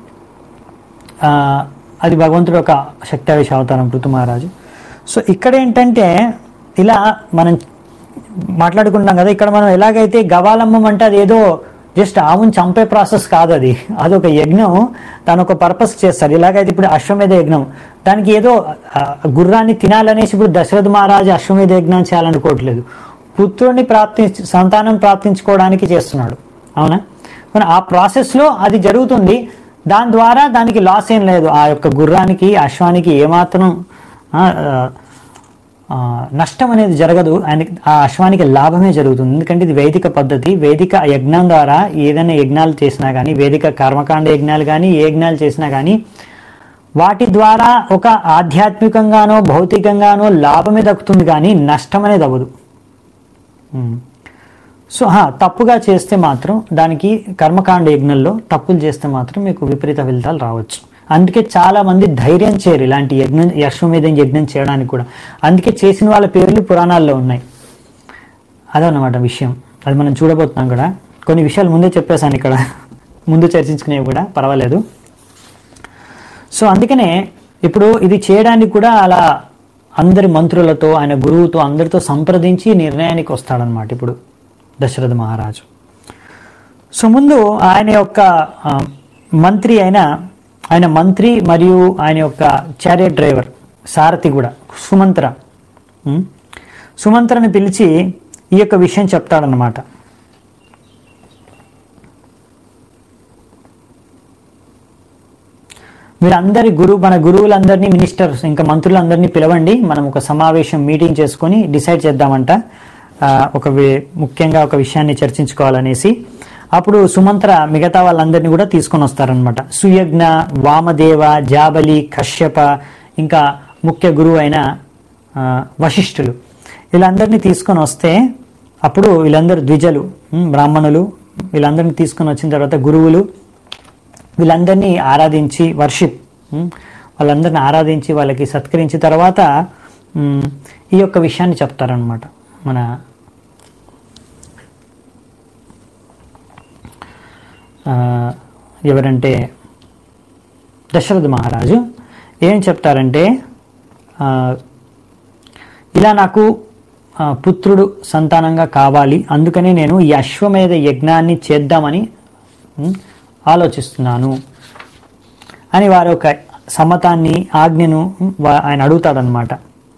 ఆ, అది భగవంతుడు ఒక శక్తావేశ అవతారం పృథు మహారాజు సో ఇక్కడ ఏంటంటే ఇలా మనం మాట్లాడుకుంటాం కదా ఇక్కడ మనం ఎలాగైతే గవాలమ్మం అంటే అది ఏదో జస్ట్ ఆవుని చంపే ప్రాసెస్ కాదు అది అదొక యజ్ఞం దాని ఒక పర్పస్ చేస్తారు ఇలాగైతే ఇప్పుడు అశ్వమేధ యజ్ఞం దానికి ఏదో ఆ, గుర్రాన్ని తినాలనేసి ఇప్పుడు దశరథ మహారాజు అశ్వమేధ యజ్ఞం చేయాలనుకోవట్లేదు పుత్రుడిని ప్రాప్తి సంతానం ప్రాప్తించుకోవడానికి చేస్తున్నాడు అవునా మరి ఆ ప్రాసెస్లో అది జరుగుతుంది దాని ద్వారా దానికి లాస్ ఏం లేదు ఆ యొక్క గుర్రానికి అశ్వానికి ఏమాత్రం ఆ, ఆ, నష్టం అనేది జరగదు ఆయనకి ఆ అశ్వానికి లాభమే జరుగుతుంది ఎందుకంటే ఇది వైదిక పద్ధతి వేదిక యజ్ఞం ద్వారా ఏదైనా యజ్ఞాలు చేసినా కానీ వేదిక కర్మకాండ యజ్ఞాలు కానీ ఏ యజ్ఞాలు చేసినా కానీ వాటి ద్వారా ఒక ఆధ్యాత్మికంగానో భౌతికంగానో లాభమే దక్కుతుంది కానీ నష్టం అనేది అవ్వదు ఉమ్. సో హా, తప్పుగా చేస్తే మాత్రం దానికి కర్మకాండ యజ్ఞంలో తప్పులు చేస్తే మాత్రం మీకు విపరీత ఫలితాలు రావచ్చు అందుకే చాలా మంది ధైర్యం చేయరు ఇలాంటి యజ్ఞం యశ్వమేధం యజ్ఞం చేయడానికి కూడా అందుకే చేసిన వాళ్ళ పేర్లు పురాణాల్లో ఉన్నాయి అదన్నమాట విషయం అది మనం చూడబోతున్నాం కూడా కొన్ని విషయాలు ముందే చెప్పేశాను ఇక్కడ ముందు చర్చించుకునేవి కూడా పర్వాలేదు సో అందుకనే ఇప్పుడు ఇది చేయడానికి కూడా అలా అందరి మంత్రులతో ఆయన గురువుతో అందరితో సంప్రదించి నిర్ణయానికి వస్తాడనమాట ఇప్పుడు దశరథ మహారాజు సో ముందు ఆయన యొక్క ఆ, మంత్రి అయిన ఆయన మంత్రి మరియు ఆయన యొక్క చారియట్ డ్రైవర్ సారథి కూడా సుమంత్ర ఉం? సుమంత్రని పిలిచి ఈ యొక్క విషయం చెప్తాడనమాట మీరందరి గురువు మన గురువులందరినీ మినిస్టర్స్ ఇంకా మంత్రులందరినీ పిలవండి మనం ఒక సమావేశం మీటింగ్ చేసుకొని డిసైడ్ చేద్దామంట ఆ, ఒక వి- ముఖ్యంగా ఒక విషయాన్ని చర్చించుకోవాలనేసి అప్పుడు సుమంత్ర మిగతా వాళ్ళందరినీ కూడా తీసుకొని వస్తారనమాట సుయజ్ఞ వామదేవ జాబలి కశ్యప ఇంకా ముఖ్య గురువు అయిన ఆ, వశిష్ఠులు వీళ్ళందరినీ తీసుకొని వస్తే అప్పుడు వీళ్ళందరూ ద్విజలు ఉమ్, బ్రాహ్మణులు వీళ్ళందరినీ తీసుకొని వచ్చిన తర్వాత గురువులు వీళ్ళందరినీ ఆరాధించి వర్షిప్ ఉమ్, వాళ్ళందరిని ఆరాధించి వాళ్ళకి సత్కరించిన తర్వాత ఉమ్, ఈ యొక్క విషయాన్ని చెప్తారనమాట మన ఆ, ఎవరంటే దశరథ మహారాజు ఏం చెప్తారంటే ఆ, ఇలా నాకు ఆ, పుత్రుడు సంతానంగా కావాలి అందుకని నేను ఈ అశ్వమేధ యజ్ఞాన్ని చేద్దామని ఉమ్, ఆలోచిస్తున్నాను అని వారి ఒక సమ్మతాన్ని ఆజ్ఞను ఉమ్, వా- ఆయన అడుగుతాడనమాట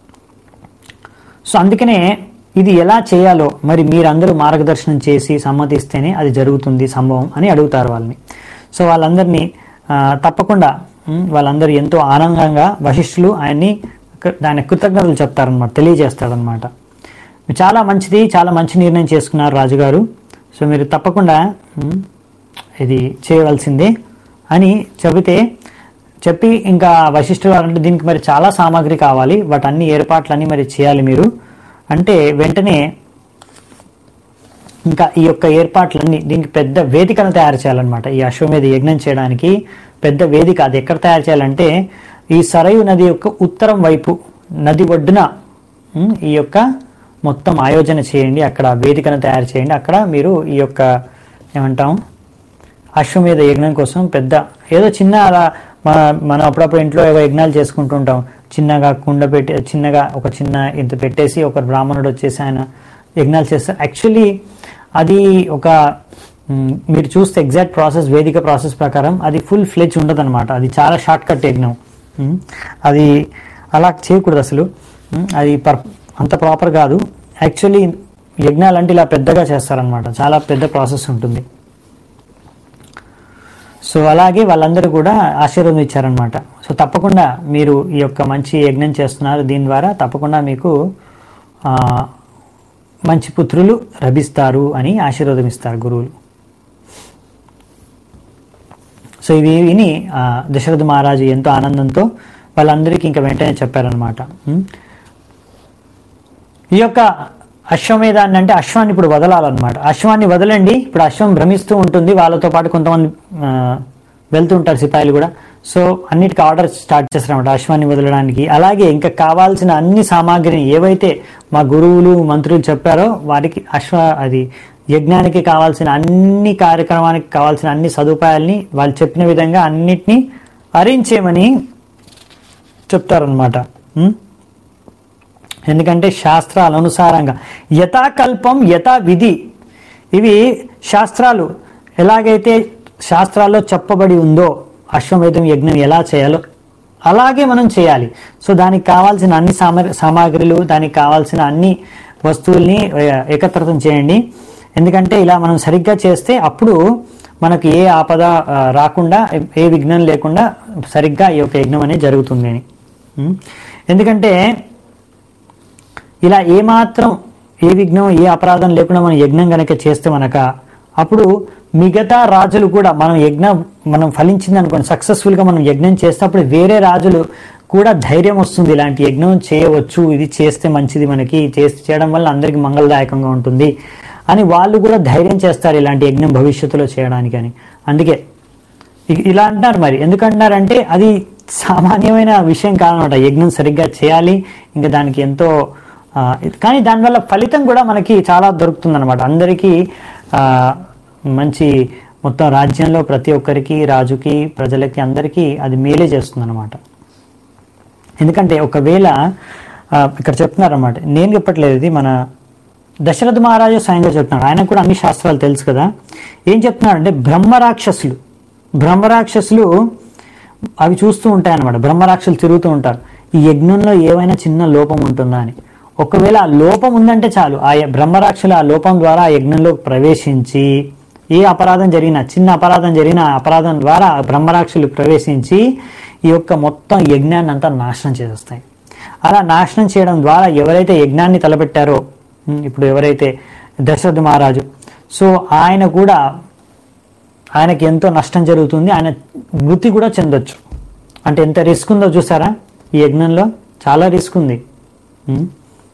సో అందుకనే ఇది ఎలా చేయాలో మరి మీరందరూ మార్గదర్శనం చేసి సమ్మతిస్తేనే అది జరుగుతుంది సంభవం అని అడుగుతారు వాళ్ళని సో వాళ్ళందరినీ ఆ, తప్పకుండా ఉమ్, వాళ్ళందరూ ఎంతో ఆనందంగా వశిష్ఠులు ఆయన్ని క- దాని కృతజ్ఞతలు చెప్తారనమాట తెలియజేస్తాడనమాట చాలా మంచిది చాలా మంచి నిర్ణయం చేసుకున్నారు రాజుగారు సో మీరు తప్పకుండా ఉమ్, ఇది చేయవలసిందే అని చెబితే చెప్పి ఇంకా వశిష్ఠులు వారు అంటే దీనికి మరి చాలా సామాగ్రి కావాలి వాటన్ని ఏర్పాట్లన్నీ మరి చేయాలి మీరు అంటే వెంటనే ఇంకా ఈ యొక్క ఏర్పాట్లన్నీ దీనికి పెద్ద వేదికను తయారు చేయాలన్నమాట ఈ అశ్వమేధ యజ్ఞం చేయడానికి పెద్ద వేదిక అది ఎక్కడ తయారు చేయాలంటే ఈ సరయు నది యొక్క ఉత్తరం వైపు నది ఒడ్డున ఉమ్, ఈ యొక్క మొత్తం ఆయోజన చేయండి అక్కడ వేదికను తయారు చేయండి అక్కడ మీరు ఈ యొక్క ఏమంటాం అశ్వమేధ యజ్ఞం కోసం పెద్ద ఏదో చిన్న అలా మన మనం అప్పుడప్పుడు ఇంట్లో ఏవో యజ్ఞాలు చేసుకుంటుంటాం చిన్నగా కుండ పెట్టి చిన్నగా ఒక చిన్న ఇంత పెట్టేసి ఒక బ్రాహ్మణుడు వచ్చేసి ఆయన యజ్ఞాలు చేస్తారు యాక్చువల్లీ అది ఒక మ్, మీరు చూస్తే ఎగ్జాక్ట్ ప్రాసెస్ వేదిక ప్రాసెస్ ప్రకారం అది ఫుల్ ఫ్లెజ్ ఉండదు అది చాలా షార్ట్ కట్ యజ్ఞం మ్, అది అలా చేయకూడదు అసలు మ్, అది పర్ అంత ప్రాపర్ కాదు యాక్చువల్లీ యజ్ఞాలు అంటే ఇలా పెద్దగా చేస్తారనమాట చాలా పెద్ద ప్రాసెస్ ఉంటుంది సో అలాగే వాళ్ళందరూ కూడా ఆశీర్వాదం ఇచ్చారనమాట సో తప్పకుండా మీరు ఈ యొక్క మంచి యజ్ఞం చేస్తున్నారు దీని ద్వారా తప్పకుండా మీకు ఆ, మంచి పుత్రులు లభిస్తారు అని ఆశీర్వాదం ఇస్తారు గురువులు సో ఇవి విని ఆ, దశరథ మహారాజు ఎంతో ఆనందంతో వాళ్ళందరికీ ఇంకా వెంటనే చెప్పారనమాట ఉం? ఈ యొక్క అశ్వమేధాన్ని అంటే అశ్వాన్ని ఇప్పుడు వదలాలన్నమాట అశ్వాన్ని వదలండి ఇప్పుడు అశ్వం భ్రమిస్తూ ఉంటుంది వాళ్ళతో పాటు కొంతమంది ఆ, వెళ్తూ ఉంటారు సిపాయిలు కూడా సో అన్నిటికీ ఆర్డర్ స్టార్ట్ చేస్తారన్నమాట అశ్వాన్ని వదలడానికి అలాగే ఇంకా కావాల్సిన అన్ని సామాగ్రిని ఏవైతే మా గురువులు మంత్రులు చెప్పారో వారికి అశ్వ అది యజ్ఞానికి కావాల్సిన అన్ని కార్యక్రమానికి కావాల్సిన అన్ని సదుపాయాల్ని వాళ్ళు చెప్పిన విధంగా అన్నిటినీ అరేంజ్ చేయమని చెప్తారనమాట ఎందుకంటే శాస్త్రాల అనుసారంగా యథాకల్పం యథా విధి ఇవి శాస్త్రాలు ఎలాగైతే శాస్త్రాల్లో చెప్పబడి ఉందో అశ్వమేధం యజ్ఞం ఎలా చేయాలో అలాగే మనం చేయాలి సో దానికి కావాల్సిన అన్ని సామ సామాగ్రిలు దానికి కావాల్సిన అన్ని వస్తువుల్ని ఏ- ఏకత్రితం చేయండి ఎందుకంటే ఇలా మనం సరిగ్గా చేస్తే అప్పుడు మనకు ఏ ఆపద ఆ, రాకుండా ఏ విఘ్నం లేకుండా సరిగ్గా ఈ యొక్క యజ్ఞం అనేది జరుగుతుంది అని ఉం? ఎందుకంటే ఇలా ఏమాత్రం ఏ విఘ్నం ఏ అపరాధం లేకుండా మనం యజ్ఞం గనక చేస్తే మనక అప్పుడు మిగతా రాజులు కూడా మనం యజ్ఞం మనం ఫలించింది అనుకోండి సక్సెస్ఫుల్గా మనం యజ్ఞం చేస్తే అప్పుడు వేరే రాజులు కూడా ధైర్యం వస్తుంది ఇలాంటి యజ్ఞం చేయవచ్చు ఇది చేస్తే మంచిది మనకి చేసి చేయడం వల్ల అందరికీ మంగళదాయకంగా ఉంటుంది అని వాళ్ళు కూడా ధైర్యం చేస్తారు ఇలాంటి యజ్ఞం భవిష్యత్తులో చేయడానికి అని అందుకే ఇ- ఇలా అంటున్నారు మరి ఎందుకంటున్నారంటే అది సామాన్యమైన విషయం కాదనమాట యజ్ఞం సరిగ్గా చేయాలి ఇంకా దానికి ఎంతో ఆ, కానీ దానివల్ల ఫలితం కూడా మనకి చాలా దొరుకుతుంది అనమాట అందరికీ ఆ, మంచి మొత్తం రాజ్యంలో ప్రతి ఒక్కరికి రాజుకి ప్రజలకి అందరికీ అది మేలే చేస్తుంది అనమాట ఎందుకంటే ఒకవేళ ఆ, ఇక్కడ చెప్తున్నారన్నమాట నేను చెప్పట్లేదు ఇది మన దశరథ మహారాజు స్వయంగా చెప్తున్నాడు ఆయన కూడా అన్ని శాస్త్రాలు తెలుసు కదా ఏం చెప్తున్నాడంటే బ్రహ్మరాక్షసులు బ్రహ్మరాక్షసులు అవి చూస్తూ ఉంటాయి అన్నమాట బ్రహ్మరాక్షసులు తిరుగుతూ ఉంటారు ఈ యజ్ఞంలో ఏమైనా చిన్న లోపం ఉంటుందా అని ఒకవేళ ఆ లోపం ఉందంటే చాలు ఆ య- బ్రహ్మరాక్షులు ఆ లోపం ద్వారా ఆ యజ్ఞంలోకి ప్రవేశించి ఏ అపరాధం జరిగినా చిన్న అపరాధం జరిగినా ఆ అపరాధం ద్వారా ఆ బ్రహ్మరాక్షులు ప్రవేశించి ఈ యొక్క మొత్తం యజ్ఞాన్ని అంతా నాశనం చేసేస్తాయి అలా నాశనం చేయడం ద్వారా ఎవరైతే యజ్ఞాన్ని తలపెట్టారో ఉమ్, ఇప్పుడు ఎవరైతే దశరథ మహారాజు సో ఆయన కూడా ఆయనకి ఎంతో నష్టం జరుగుతుంది ఆయన మృతి కూడా చెందొచ్చు అంటే ఎంత రిస్క్ ఉందో చూసారా ఈ యజ్ఞంలో చాలా రిస్క్ ఉంది ఉమ్.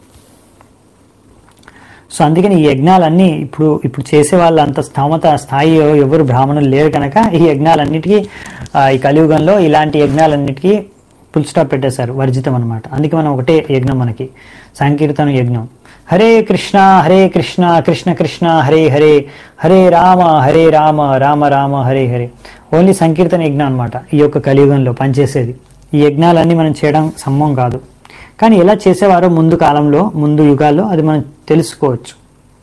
సో అందుకని ఈ యజ్ఞాలన్నీ ఇప్పుడు ఇప్పుడు చేసే వాళ్ళు అంత స్థామత స్థాయి ఎవరు బ్రాహ్మణులు లేరు కనుక ఈ యజ్ఞాలన్నిటికీ ఆ, ఈ కలియుగంలో ఇలాంటి యజ్ఞాలన్నిటికీ ఫుల్ స్టాప్ పెట్టేశారు వర్జితం అనమాట అందుకే మనం ఒకటే యజ్ఞం మనకి సంకీర్తన యజ్ఞం హరే కృష్ణ హరే కృష్ణ కృష్ణ కృష్ణ హరే హరే హరే రామ హరే రామ రామ రామ హరే హరే ఓన్లీ సంకీర్తన యజ్ఞం అనమాట ఈ యొక్క కలియుగంలో పనిచేసేది ఈ యజ్ఞాలన్నీ మనం చేయడం సమ్మం కాదు కానీ ఎలా చేసేవారో ముందు కాలంలో ముందు యుగాల్లో అది మనం తెలుసుకోవచ్చు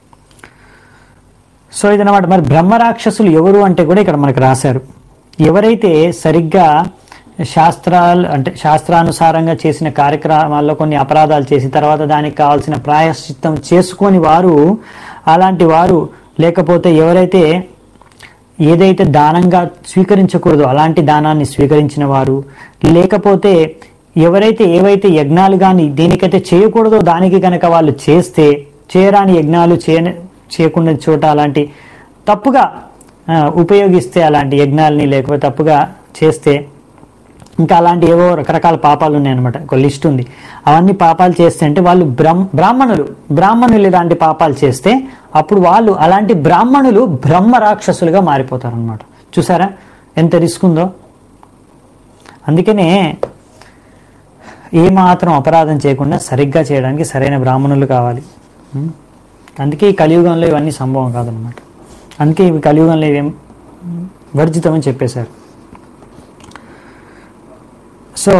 సో ఇదన్నమాట మరి బ్రహ్మరాక్షసులు ఎవరు అంటే కూడా ఇక్కడ మనకు రాశారు ఎవరైతే సరిగ్గా శాస్త్రాలు అంటే శాస్త్రానుసారంగా చేసిన కార్యక్రమాల్లో కొన్ని అపరాధాలు చేసి తర్వాత దానికి కావాల్సిన ప్రాయశ్చిత్తం చేసుకొని వారు అలాంటి వారు లేకపోతే ఎవరైతే ఏదైతే దానంగా స్వీకరించకూడదో అలాంటి దానాన్ని స్వీకరించిన వారు లేకపోతే ఎవరైతే ఏవైతే యజ్ఞాలు కానీ దేనికైతే చేయకూడదో దానికి కనుక వాళ్ళు చేస్తే చేయరాని యజ్ఞాలు చేయని చేయకుండా చోట అలాంటి తప్పుగా ఆ, ఉపయోగిస్తే అలాంటి యజ్ఞాలని లేకపోతే తప్పుగా చేస్తే ఇంకా అలాంటి ఏవో రకరకాల పాపాలు ఉన్నాయన్నమాట ఒక లిస్ట్ ఉంది అవన్నీ పాపాలు చేస్తే అంటే వాళ్ళు బ్రహ్మ బ్రాహ్మణులు బ్రాహ్మణులు ఇలాంటి పాపాలు చేస్తే అప్పుడు వాళ్ళు అలాంటి బ్రాహ్మణులు బ్రహ్మ రాక్షసులుగా మారిపోతారు అనమాట చూసారా ఎంత రిస్క్ ఉందో అందుకనే ఏమాత్రం అపరాధం చేయకుండా సరిగ్గా చేయడానికి సరైన బ్రాహ్మణులు కావాలి ఉం? అందుకే ఈ కలియుగంలో ఇవన్నీ సంభవం కాదనమాట అందుకే ఇవి కలియుగంలో ఇవేం వర్జితమని చెప్పేశారు సో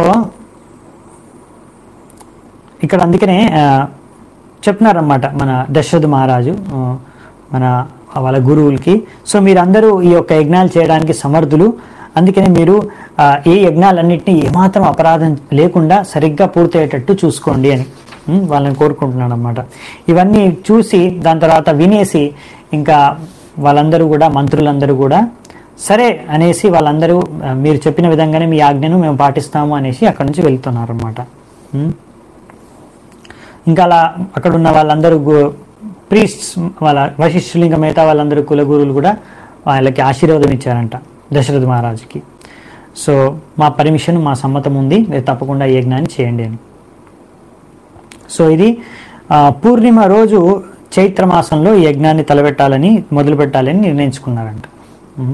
ఇక్కడ అందుకనే ఆ, చెప్తున్నారన్నమాట మన దశరథ మహారాజు ఆ, మన వాళ్ళ గురువులకి సో మీరందరూ ఈ యొక్క యజ్ఞాలు చేయడానికి సమర్థులు అందుకనే మీరు ఆ, ఈ యజ్ఞాలన్నింటినీ ఏమాత్రం అపరాధం లేకుండా సరిగ్గా పూర్తయ్యేటట్టు చూసుకోండి అని ఉం, వాళ్ళని కోరుకుంటున్నాడు అనమాట ఇవన్నీ చూసి దాని తర్వాత వినేసి ఇంకా వాళ్ళందరూ కూడా మంత్రులందరూ కూడా సరే అనేసి వాళ్ళందరూ ఆ, మీరు చెప్పిన విధంగానే మీ ఆజ్ఞను మేము పాటిస్తాము అనేసి అక్కడి నుంచి వెళ్తున్నారు అనమాట ఇంకా అలా అక్కడ ఉన్న వాళ్ళందరూ ప్రీస్ట్స్ వాళ్ళ వశిష్ఠులు ఇంకా మిగతా వాళ్ళందరూ కులగురువులు కూడా వాళ్ళకి ఆశీర్వాదం ఇచ్చారంట దశరథ మహారాజుకి సో మా పర్మిషన్ మా సమ్మతం ఉంది మీరు తప్పకుండా ఈ యజ్ఞాన్ని చేయండి అని సో ఇది ఆ, పూర్ణిమ రోజు చైత్ర మాసంలో ఈ యజ్ఞాన్ని తలపెట్టాలని మొదలు పెట్టాలని నిర్ణయించుకున్నారంట ఉం.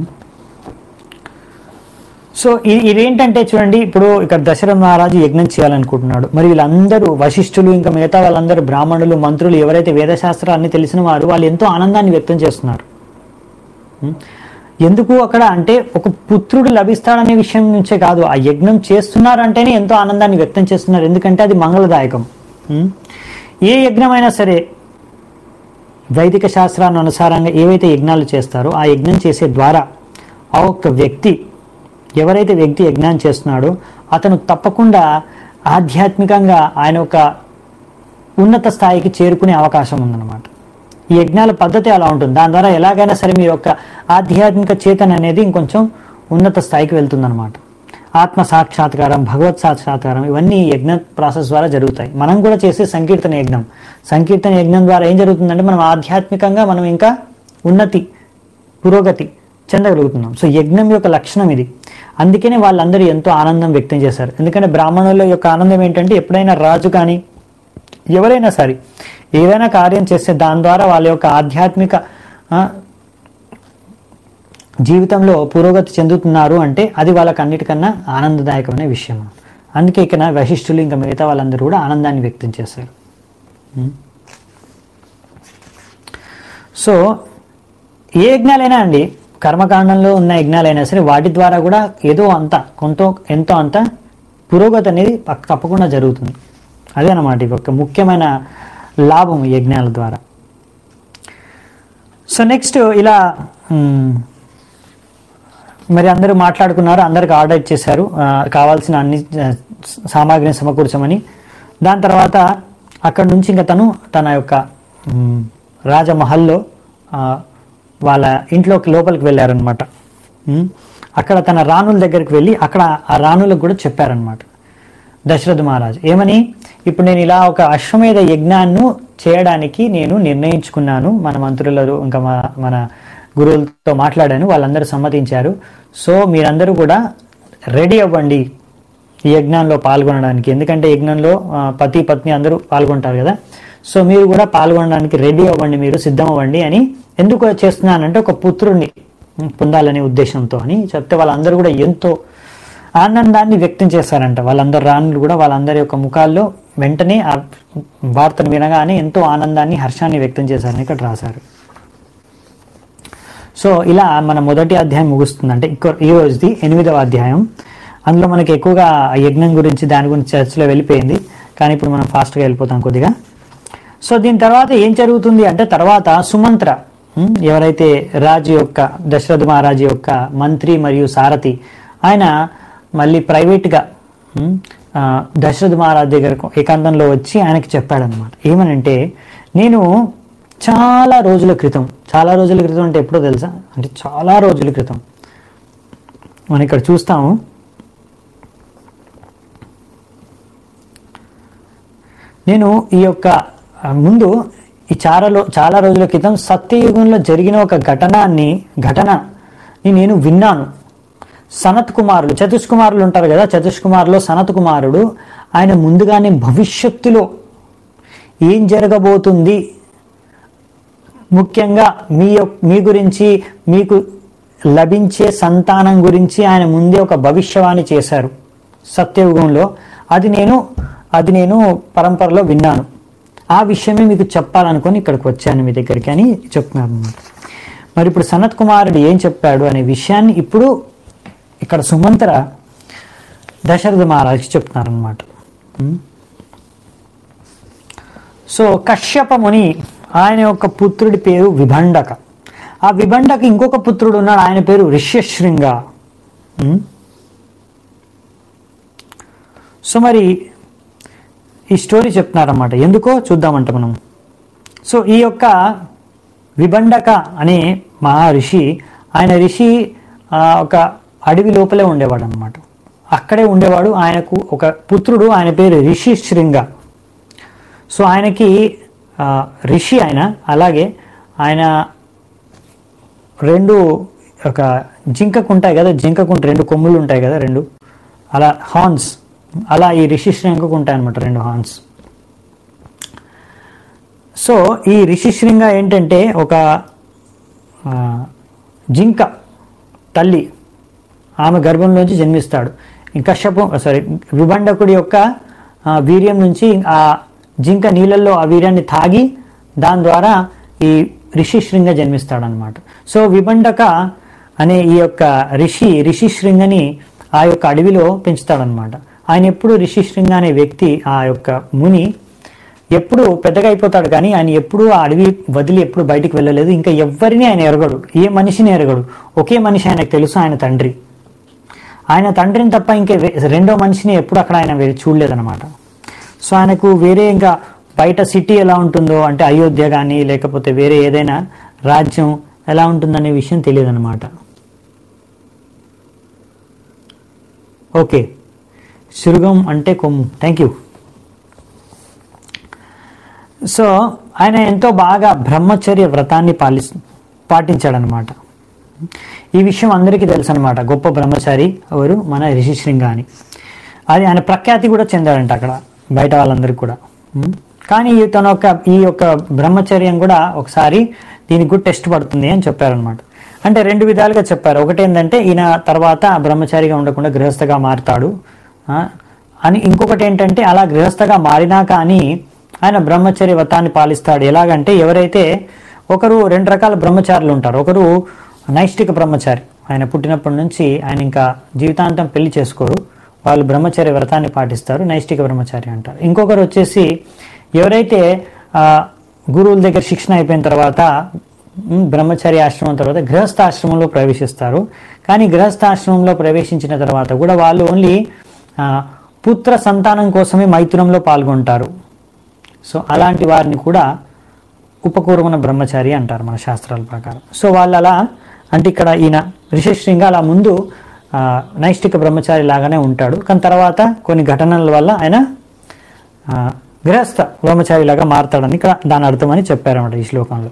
సో ఇ- ఇదేంటంటే చూడండి ఇప్పుడు ఇక్కడ దశరథ మహారాజు యజ్ఞం చేయాలనుకుంటున్నాడు మరి వీళ్ళందరూ వశిష్ఠులు ఇంకా మిగతా వాళ్ళందరూ బ్రాహ్మణులు మంత్రులు ఎవరైతే వేదశాస్త్రాన్ని తెలిసిన వారు వాళ్ళు ఎంతో ఆనందాన్ని వ్యక్తం చేస్తున్నారు ఉం? ఎందుకు అక్కడ అంటే ఒక పుత్రుడు లభిస్తాడనే విషయం నుంచే కాదు ఆ యజ్ఞం చేస్తున్నారంటేనే ఎంతో ఆనందాన్ని వ్యక్తం చేస్తున్నారు ఎందుకంటే అది మంగళదాయకం ఉం? ఏ యజ్ఞమైనా సరే వైదిక శాస్త్రాన్ని అనుసారంగా ఏవైతే యజ్ఞాలు చేస్తారో ఆ యజ్ఞం చేసే ద్వారా ఆ ఒక్క వ్యక్తి ఎవరైతే వ్యక్తి యజ్ఞాన్ని చేస్తున్నాడో అతను తప్పకుండా ఆధ్యాత్మికంగా ఆయన ఒక ఉన్నత స్థాయికి చేరుకునే అవకాశం ఉందన్నమాట ఈ యజ్ఞాల పద్ధతి అలా ఉంటుంది దాని ద్వారా ఎలాగైనా సరే మీ యొక్క ఆధ్యాత్మిక చేతన అనేది ఇంకొంచెం ఉన్నత స్థాయికి వెళ్తుందన్నమాట ఆత్మ సాక్షాత్కారం భగవత్ సాక్షాత్కారం ఇవన్నీ ఈ యజ్ఞ ప్రాసెస్ ద్వారా జరుగుతాయి మనం కూడా చేసే సంకీర్తన యజ్ఞం సంకీర్తన యజ్ఞం ద్వారా ఏం జరుగుతుందంటే మనం ఆధ్యాత్మికంగా మనం ఇంకా ఉన్నతి పురోగతి చెందగలుగుతున్నాం సో యజ్ఞం యొక్క లక్షణం ఇది అందుకనే వాళ్ళందరూ ఎంతో ఆనందం వ్యక్తం చేశారు ఎందుకంటే బ్రాహ్మణుల యొక్క ఆనందం ఏంటంటే ఎప్పుడైనా రాజు కానీ ఎవరైనా సరే ఏదైనా కార్యం చేస్తే దాని ద్వారా వాళ్ళ యొక్క ఆధ్యాత్మిక ఆ, జీవితంలో పురోగతి చెందుతున్నారు అంటే అది వాళ్ళకి అన్నిటికన్నా ఆనందదాయకమైన విషయం అందుకే ఇక్కడ వశిష్ఠులు ఇంకా మిగతా వాళ్ళందరూ కూడా ఆనందాన్ని వ్యక్తం చేశారు ఉం. సో ఏ యజ్ఞాలైనా అండి కర్మకాండంలో ఉన్న యజ్ఞాలైనా సరే వాటి ద్వారా కూడా ఏదో అంత కొంత ఎంతో అంత పురోగతి అనేది పక్- తప్పకుండా జరుగుతుంది అదే అన్నమాట ఇది ఒక ముఖ్యమైన లాభం ఈ యజ్ఞాల ద్వారా సో నెక్స్ట్ ఇలా మ్, మరి అందరూ మాట్లాడుకున్నారు అందరికి ఆర్డర్ ఇచ్చేశారు ఆ, కావాల్సిన అన్ని ఆ, సామాగ్రిని సమకూర్చమని దాని తర్వాత అక్కడ నుంచి ఇంకా తను తన యొక్క మ్, రాజమహల్లో ఆ, వాళ్ళ ఇంట్లోకి లోపలికి వెళ్ళారనమాట అక్కడ తన రాణుల దగ్గరికి వెళ్ళి అక్కడ ఆ రాణులకు కూడా చెప్పారనమాట దశరథ మహారాజు ఏమని ఇప్పుడు నేను ఇలా ఒక అశ్వమేధ యజ్ఞాన్ని చేయడానికి నేను నిర్ణయించుకున్నాను మన మంత్రులు ఇంకా మా- మన గురువులతో మాట్లాడాను వాళ్ళందరూ సమ్మతించారు సో మీరందరూ కూడా రెడీ అవ్వండి ఈ యజ్ఞంలో పాల్గొనడానికి ఎందుకంటే యజ్ఞంలో ఆ, పతి పత్ని అందరూ పాల్గొంటారు కదా సో మీరు కూడా పాల్గొనడానికి రెడీ అవ్వండి మీరు సిద్ధం అవ్వండి అని ఎందుకు చేస్తున్నానంటే ఒక పుత్రుడిని పొందాలనే ఉద్దేశంతో అని చెప్తే వాళ్ళందరూ కూడా ఎంతో ఆనందాన్ని వ్యక్తం చేశారంట వాళ్ళందరూ రాణులు కూడా వాళ్ళందరి యొక్క ముఖాల్లో వెంటనే ఆ వార్తను వినగానే ఎంతో ఆనందాన్ని హర్షాన్ని వ్యక్తం చేశారని ఇక్కడ రాశారు సో ఇలా మన మొదటి అధ్యాయం ముగుస్తుంది అంటే ఇంకో ఈ రోజుది ఎనిమిదవ అధ్యాయం అందులో మనకి ఎక్కువగా ఆ యజ్ఞం గురించి దాని గురించి చర్చలో వెళ్ళిపోయింది కానీ ఇప్పుడు మనం ఫాస్ట్గా వెళ్ళిపోతాం కొద్దిగా సో దీని తర్వాత ఏం జరుగుతుంది అంటే తర్వాత సుమంత్ర ఉం, ఎవరైతే రాజు యొక్క దశరథ మహారాజు యొక్క మంత్రి మరియు సారథి ఆయన మళ్ళీ ప్రైవేట్గా ఉం, ఆ, దశరథ మహారాజు దగ్గరకు ఏకాంతంలో వచ్చి ఆయనకి చెప్పాడనమాట ఏమనంటే నేను చాలా రోజుల క్రితం చాలా రోజుల క్రితం అంటే ఎప్పుడో తెలుసా అంటే చాలా రోజుల క్రితం మనం ఇక్కడ చూస్తాము నేను ఈ యొక్క ఆ, ముందు ఈ చారలో చాలా రోజుల క్రితం సత్యయుగంలో జరిగిన ఒక ఘటనాన్ని ఘటనని నేను విన్నాను సనత్ కుమారులు చతుష్ కుమారులు ఉంటారు కదా చతుష్ కుమారులో సనత్ కుమారుడు ఆయన ముందుగానే భవిష్యత్తులో ఏం జరగబోతుంది ముఖ్యంగా మీ యొక్- మీ గురించి మీకు లభించే సంతానం గురించి ఆయన ముందే ఒక భవిష్యవాణి చేశారు సత్యయుగంలో అది నేను అది నేను పరంపరలో విన్నాను ఆ విషయమే మీకు చెప్పాలనుకొని ఇక్కడికి వచ్చాను మీ దగ్గరికి అని చెప్తున్నారు అన్నమాట మరి ఇప్పుడు సనత్ కుమారుడు ఏం చెప్పాడు అనే విషయాన్ని ఇప్పుడు ఇక్కడ సుమంత్ర దశరథ మహారాజుకి చెప్తున్నారనమాట సో కశ్యప ముని ఆయన యొక్క పుత్రుడి పేరు విభండక ఆ విభండక ఇంకొక పుత్రుడు ఉన్నాడు ఆయన పేరు ఋష్యశృంగ ఉం? సో మరి ఈ స్టోరీ చెప్తున్నారన్నమాట ఎందుకో చూద్దామంట మనం సో ఈ యొక్క విభండక అనే మహా ఋషి ఆయన ఋషి ఆ, ఒక అడవి లోపలే ఉండేవాడు అనమాట అక్కడే ఉండేవాడు ఆయనకు ఒక పుత్రుడు ఆయన పేరు ఋషి శృంగ సో ఆయనకి ఆ, ఋషి ఆయన అలాగే ఆయన రెండు ఒక జింకకు ఉంటాయి కదా జింకకు రెండు కొమ్ములు ఉంటాయి కదా రెండు అలా హార్న్స్ అలా ఈ ఋషి శృంగకు ఉంటాయి అనమాట రెండు హార్న్స్ సో ఈ ఋషి శృంగ ఏంటంటే ఒక ఆ, జింక తల్లి ఆమె గర్భంలోంచి జన్మిస్తాడు ఇంకా కశ్యపు సారీ విభండకుడి యొక్క ఆ, వీర్యం నుంచి ఆ జింక నీళ్ళల్లో ఆ వీర్యాన్ని తాగి దాని ద్వారా ఈ ఋషి శృంగ జన్మిస్తాడనమాట సో విభండక అనే ఈ యొక్క ఋషి ఋషి శృంగని ఆ యొక్క అడవిలో పెంచుతాడనమాట ఆయన ఎప్పుడు ఋషి శృంగ అనే వ్యక్తి ఆ యొక్క ముని ఎప్పుడు పెద్దగా అయిపోతాడు కానీ ఆయన ఎప్పుడు ఆ అడవి వదిలి ఎప్పుడు బయటికి వెళ్ళలేదు ఇంకా ఎవ్వరిని ఆయన ఎరగడు ఏ మనిషిని ఎరగడు ఒకే మనిషి ఆయనకు తెలుసు ఆయన తండ్రి ఆయన తండ్రిని తప్ప ఇంకే వే- రెండో మనిషిని ఎప్పుడు అక్కడ ఆయన వే- చూడలేదన్నమాట సో ఆయనకు వేరే ఇంకా బయట సిటీ ఎలా ఉంటుందో అంటే అయోధ్య కానీ లేకపోతే వేరే ఏదైనా రాజ్యం ఎలా ఉంటుందనే విషయం తెలియదు అనమాట ఓకే శృగం అంటే కొమ్ము థ్యాంక్ యూ సో ఆయన ఎంతో బాగా బ్రహ్మచర్య వ్రతాన్ని పాలి పాటించాడనమాట ఈ విషయం అందరికీ తెలుసు అనమాట గొప్ప బ్రహ్మచారి ఎవరు మన రిషిశృంగ అని అది ఆయన ప్రఖ్యాతి కూడా చెందాడంట అక్కడ బయట వాళ్ళందరికీ కూడా ఉం? కానీ తన యొక్క ఈ యొక్క బ్రహ్మచర్యం కూడా ఒకసారి దీనికి కూడా టెస్ట్ పడుతుంది అని చెప్పారనమాట అంటే రెండు విధాలుగా చెప్పారు ఒకటి ఏంటంటే ఈయన తర్వాత బ్రహ్మచారిగా ఉండకుండా గృహస్థగా మారుతాడు ఆ, అని ఇంకొకటి ఏంటంటే అలా గృహస్థగా మారినా కానీ ఆయన బ్రహ్మచర్య వ్రతాన్ని పాలిస్తాడు ఎలాగంటే ఎవరైతే ఒకరు రెండు రకాల బ్రహ్మచారులు ఉంటారు ఒకరు నైష్టిక బ్రహ్మచారి ఆయన పుట్టినప్పటి నుంచి ఆయన ఇంకా జీవితాంతం పెళ్లి చేసుకోరు వాళ్ళు బ్రహ్మచర్య వ్రతాన్ని పాటిస్తారు నైష్టిక బ్రహ్మచారి అంటారు ఇంకొకరు వచ్చేసి ఎవరైతే ఆ, గురువుల దగ్గర శిక్షణ అయిపోయిన తర్వాత ఉమ్, బ్రహ్మచర్య ఆశ్రమం తర్వాత గృహస్థాశ్రమంలో ప్రవేశిస్తారు కానీ గృహస్థాశ్రమంలో ప్రవేశించిన తర్వాత కూడా వాళ్ళు ఓన్లీ ఆ, పుత్ర సంతానం కోసమే మైథునంలో పాల్గొంటారు సో అలాంటి వారిని కూడా ఉపకూర్మన బ్రహ్మచారి అంటారు మన శాస్త్రాల ప్రకారం సో వాళ్ళు అలా అంటే ఇక్కడ ఈయన రిషిశృంగ అలా ముందు ఆ, నైష్టిక బ్రహ్మచారి లాగానే ఉంటాడు కానీ తర్వాత కొన్ని ఘటనల వల్ల ఆయన ఆ, గృహస్థ బ్రహ్మచారి లాగా మారతాడని ఇక్కడ దాని అర్థమని చెప్పారన్నమాట ఈ శ్లోకంలో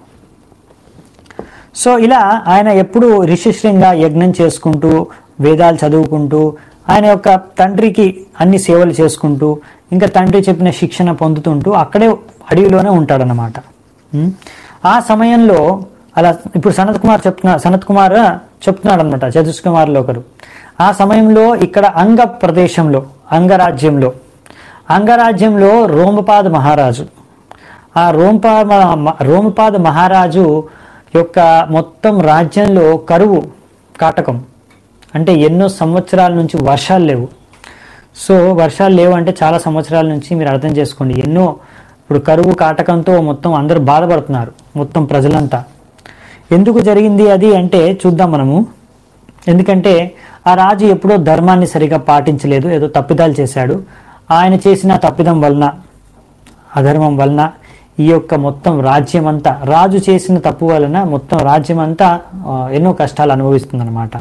సో ఇలా ఆయన ఎప్పుడు రిషిశృంగ యజ్ఞం చేసుకుంటూ వేదాలు చదువుకుంటూ ఆయన యొక్క తండ్రికి అన్ని సేవలు చేసుకుంటూ ఇంకా తండ్రి చెప్పిన శిక్షణ పొందుతుంటూ అక్కడే అడవిలోనే ఉంటాడనమాట ఉం? ఆ సమయంలో అలా ఇప్పుడు సనత్ కుమార్ చెప్తున్నా సనత్ కుమార్ చెప్తున్నాడు అనమాట చతుష్కుమార్లో ఒకరు ఆ సమయంలో ఇక్కడ అంగ ప్రదేశంలో అంగరాజ్యంలో అంగరాజ్యంలో రోమపాద మహారాజు ఆ రోమపాద రోమపాద మహారాజు యొక్క మొత్తం రాజ్యంలో కరువు కాటకం అంటే ఎన్నో సంవత్సరాల నుంచి వర్షాలు లేవు సో వర్షాలు లేవు అంటే చాలా సంవత్సరాల నుంచి మీరు అర్థం చేసుకోండి ఎన్నో ఇప్పుడు కరువు కాటకంతో మొత్తం అందరూ బాధపడుతున్నారు మొత్తం ప్రజలంతా ఎందుకు జరిగింది అది అంటే చూద్దాం మనము ఎందుకంటే ఆ రాజు ఎప్పుడో ధర్మాన్ని సరిగా పాటించలేదు ఏదో తప్పిదాలు చేశాడు ఆయన చేసిన తప్పిదం వలన అధర్మం వలన ఈ యొక్క మొత్తం రాజ్యం అంతా రాజు చేసిన తప్పు వలన మొత్తం రాజ్యం అంతా ఆ, ఎన్నో కష్టాలు అనుభవిస్తుందన్నమాట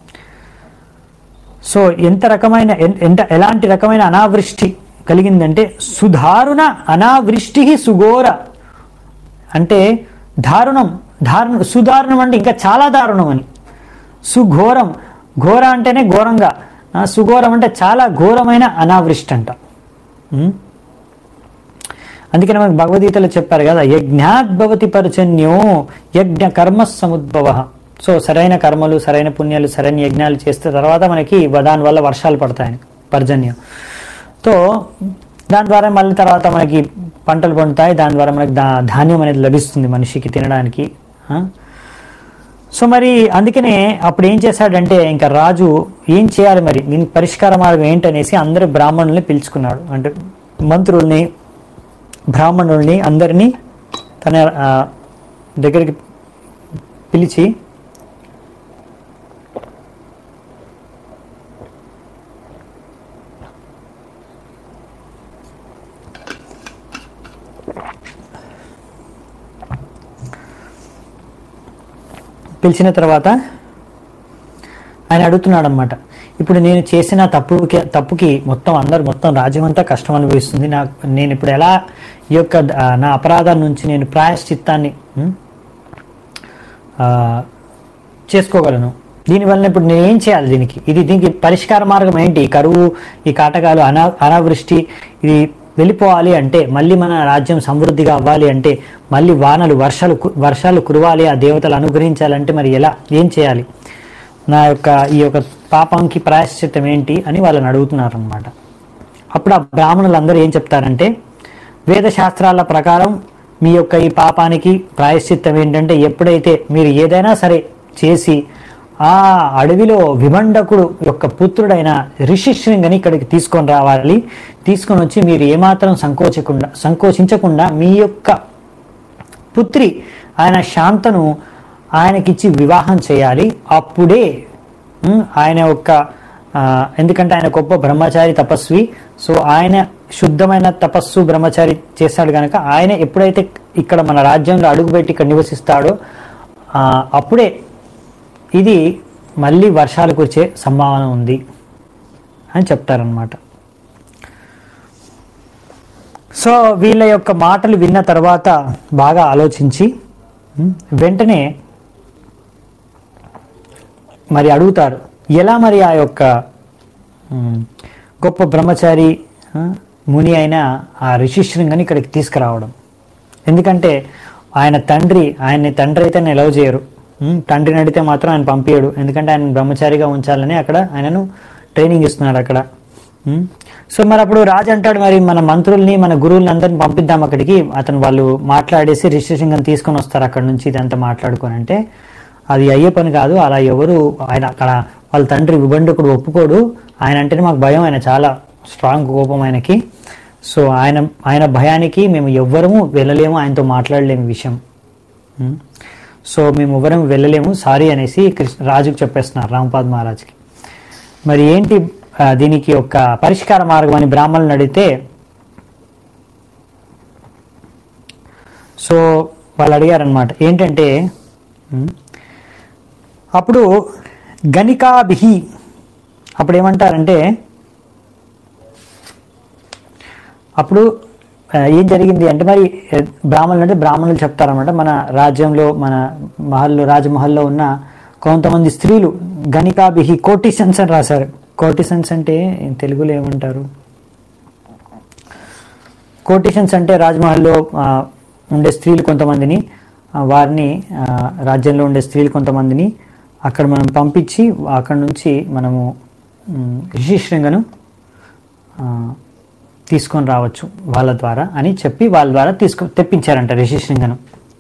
సో ఎంత రకమైన ఎన్- ఎంత ఎలాంటి రకమైన అనావృష్టి కలిగిందంటే సుధారుణ అనావృష్టి సుఘోర అంటే దారుణం దారుణ సుదారుణం అంటే ఇంకా చాలా దారుణం అని సుఘోరం ఘోర అంటేనే ఘోరంగా ఆ, సుఘోరం అంటే చాలా ఘోరమైన అనావృష్టి అంట ఉం? అందుకని మనకు భగవద్గీతలో చెప్పారు కదా యజ్ఞాద్భవతి పర్జన్యో యజ్ఞ కర్మ సముద్భవ సో సరైన కర్మలు సరైన పుణ్యాలు సరైన యజ్ఞాలు చేస్తే తర్వాత మనకి దాని వల్ల వర్షాలు పడతాయని పర్జన్యం సో దాని ద్వారా మళ్ళీ తర్వాత మనకి పంటలు పండుతాయి దాని ద్వారా మనకి దా ధాన్యం అనేది లభిస్తుంది మనిషికి తినడానికి ఆ? సో మరి అందుకనే అప్పుడు ఏం చేశాడంటే ఇంకా రాజు ఏం చేయాలి మరి దీనికి పరిష్కార మార్గం ఏంటనేసి అందరు బ్రాహ్మణుల్ని పిలుచుకున్నాడు అంటే మంత్రుల్ని బ్రాహ్మణుల్ని అందరినీ తన ఆ, దగ్గరికి పిలిచి పిలిచిన తర్వాత ఆయన అడుగుతున్నాడు అనమాట ఇప్పుడు నేను చేసిన తప్పుకి తప్పుకి మొత్తం అందరు మొత్తం రాజ్యం అంతా కష్టం అనుభవిస్తుంది నాకు నేను ఇప్పుడు ఎలా ఈ యొక్క ఆ, నా అపరాధాల నుంచి నేను ప్రాయశ్చిత్తాన్ని ఉం, ఆ, చేసుకోగలను దీనివల్ల ఇప్పుడు నేను ఏం చేయాలి దీనికి ఇది దీనికి పరిష్కార మార్గం ఏంటి ఈ కరువు ఈ కాటకాలు అనా అనావృష్టి ఇది వెళ్ళిపోవాలి అంటే మళ్ళీ మన రాజ్యం సమృద్ధిగా అవ్వాలి అంటే మళ్ళీ వానలు వర్షాలు కు- వర్షాలు కురవాలి ఆ దేవతలు అనుగ్రహించాలంటే మరి ఎలా ఏం చేయాలి నా యొక్క ఈ యొక్క పాపంకి ప్రాయశ్చిత్తం ఏంటి అని వాళ్ళని అడుగుతున్నారు అనమాట అప్పుడు ఆ బ్రాహ్మణులందరూ ఏం చెప్తారంటే వేద శాస్త్రాల ప్రకారం మీ యొక్క ఈ పాపానికి ప్రాయశ్చిత్తం ఏంటంటే ఎప్పుడైతే మీరు ఏదైనా సరే చేసి ఆ అడవిలో విభండకుడు యొక్క పుత్రుడైన ఋషిశృంగని ఇక్కడికి తీసుకొని రావాలి తీసుకొని వచ్చి మీరు ఏమాత్రం సంకోచకుండా సంకోచించకుండా మీ యొక్క పుత్రి ఆయన శాంతను ఆయనకిచ్చి వివాహం చేయాలి అప్పుడే ఉమ్, ఆయన యొక్క ఆ, ఎందుకంటే ఆయన గొప్ప బ్రహ్మచారి తపస్వి సో ఆయన శుద్ధమైన తపస్సు బ్రహ్మచారి చేస్తాడు కనుక ఆయన ఎప్పుడైతే ఇక్కడ మన రాజ్యంలో అడుగుపెట్టి ఇక్కడ నివసిస్తాడో ఆ, అప్పుడే ఇది మళ్ళీ వర్షాలు కురిచే సంభావన ఉంది అని చెప్తారనమాట సో వీళ్ళ యొక్క మాటలు విన్న తర్వాత బాగా ఆలోచించి ఉమ్, వెంటనే మరి అడుగుతారు ఎలా మరి ఆ యొక్క ఉమ్, గొప్ప బ్రహ్మచారి ఆ, ముని అయిన ఆ ఋషిశృంగని ఇక్కడికి తీసుకురావడం ఎందుకంటే ఆయన తండ్రి ఆయన్ని తండ్రి అయితే నిలవ చేయరు ఉమ్, తండ్రిని అడిగితే మాత్రం ఆయన పంపించడు ఎందుకంటే ఆయన బ్రహ్మచారిగా ఉంచాలని అక్కడ ఆయనను ట్రైనింగ్ ఇస్తున్నాడు అక్కడ ఉమ్, సో మరి అప్పుడు రాజు అంటాడు మరి మన మంత్రుల్ని మన గురువుల్ని అందరిని పంపిద్దాం అక్కడికి అతను వాళ్ళు మాట్లాడేసి రిజిస్ట్రేషన్ తీసుకొని వస్తారు అక్కడ నుంచి ఇదంతా మాట్లాడుకొని అంటే అది అయ్యే పని కాదు అలా ఎవరు ఆయన అక్కడ వాళ్ళ తండ్రి విబండకుడు ఒప్పుకోడు ఆయన అంటేనే మాకు భయం ఆయన చాలా స్ట్రాంగ్ కోపం ఆయనకి సో ఆయన ఆయన భయానికి మేము ఎవ్వరము వెళ్ళలేము ఆయనతో మాట్లాడలేము ఈ విషయం ఉం? సో మేము ఎవ్వరం వెళ్ళలేము సారీ అనేసి కృష్ణ రాజుకు చెప్పేస్తున్నారు రాంపాద్ మహారాజ్కి మరి ఏంటి ఆ, దీనికి ఒక పరిష్కార మార్గం అని బ్రాహ్మణులను అడిగితే సో వాళ్ళు అడిగారనమాట ఏంటంటే ఉం? అప్పుడు గణికాభిహి అప్పుడు ఏమంటారంటే అప్పుడు ఆ, ఏం జరిగింది అంటే మరి ఏ, బ్రాహ్మణులు అంటే బ్రాహ్మణులు చెప్తారనమాట మన రాజ్యంలో మన మహల్లో రాజమహల్లో ఉన్న కొంతమంది స్త్రీలు గణికాభిహి కోటిసన్స్ అని రాశారు కోటిసన్స్ అంటే తెలుగులో ఏమంటారు కోటిషన్స్ అంటే రాజ్మహల్లో ఆ, ఉండే స్త్రీలు కొంతమందిని ఆ, వారిని ఆ, రాజ్యంలో ఉండే స్త్రీలు కొంతమందిని అక్కడ మనం పంపించి అక్కడ నుంచి మనము ఉమ్, రిషిశృంగను ఆ, తీసుకొని రావచ్చు వాళ్ళ ద్వారా అని చెప్పి వాళ్ళ ద్వారా తీసుకు తెప్పించారంట రిషిశృంగను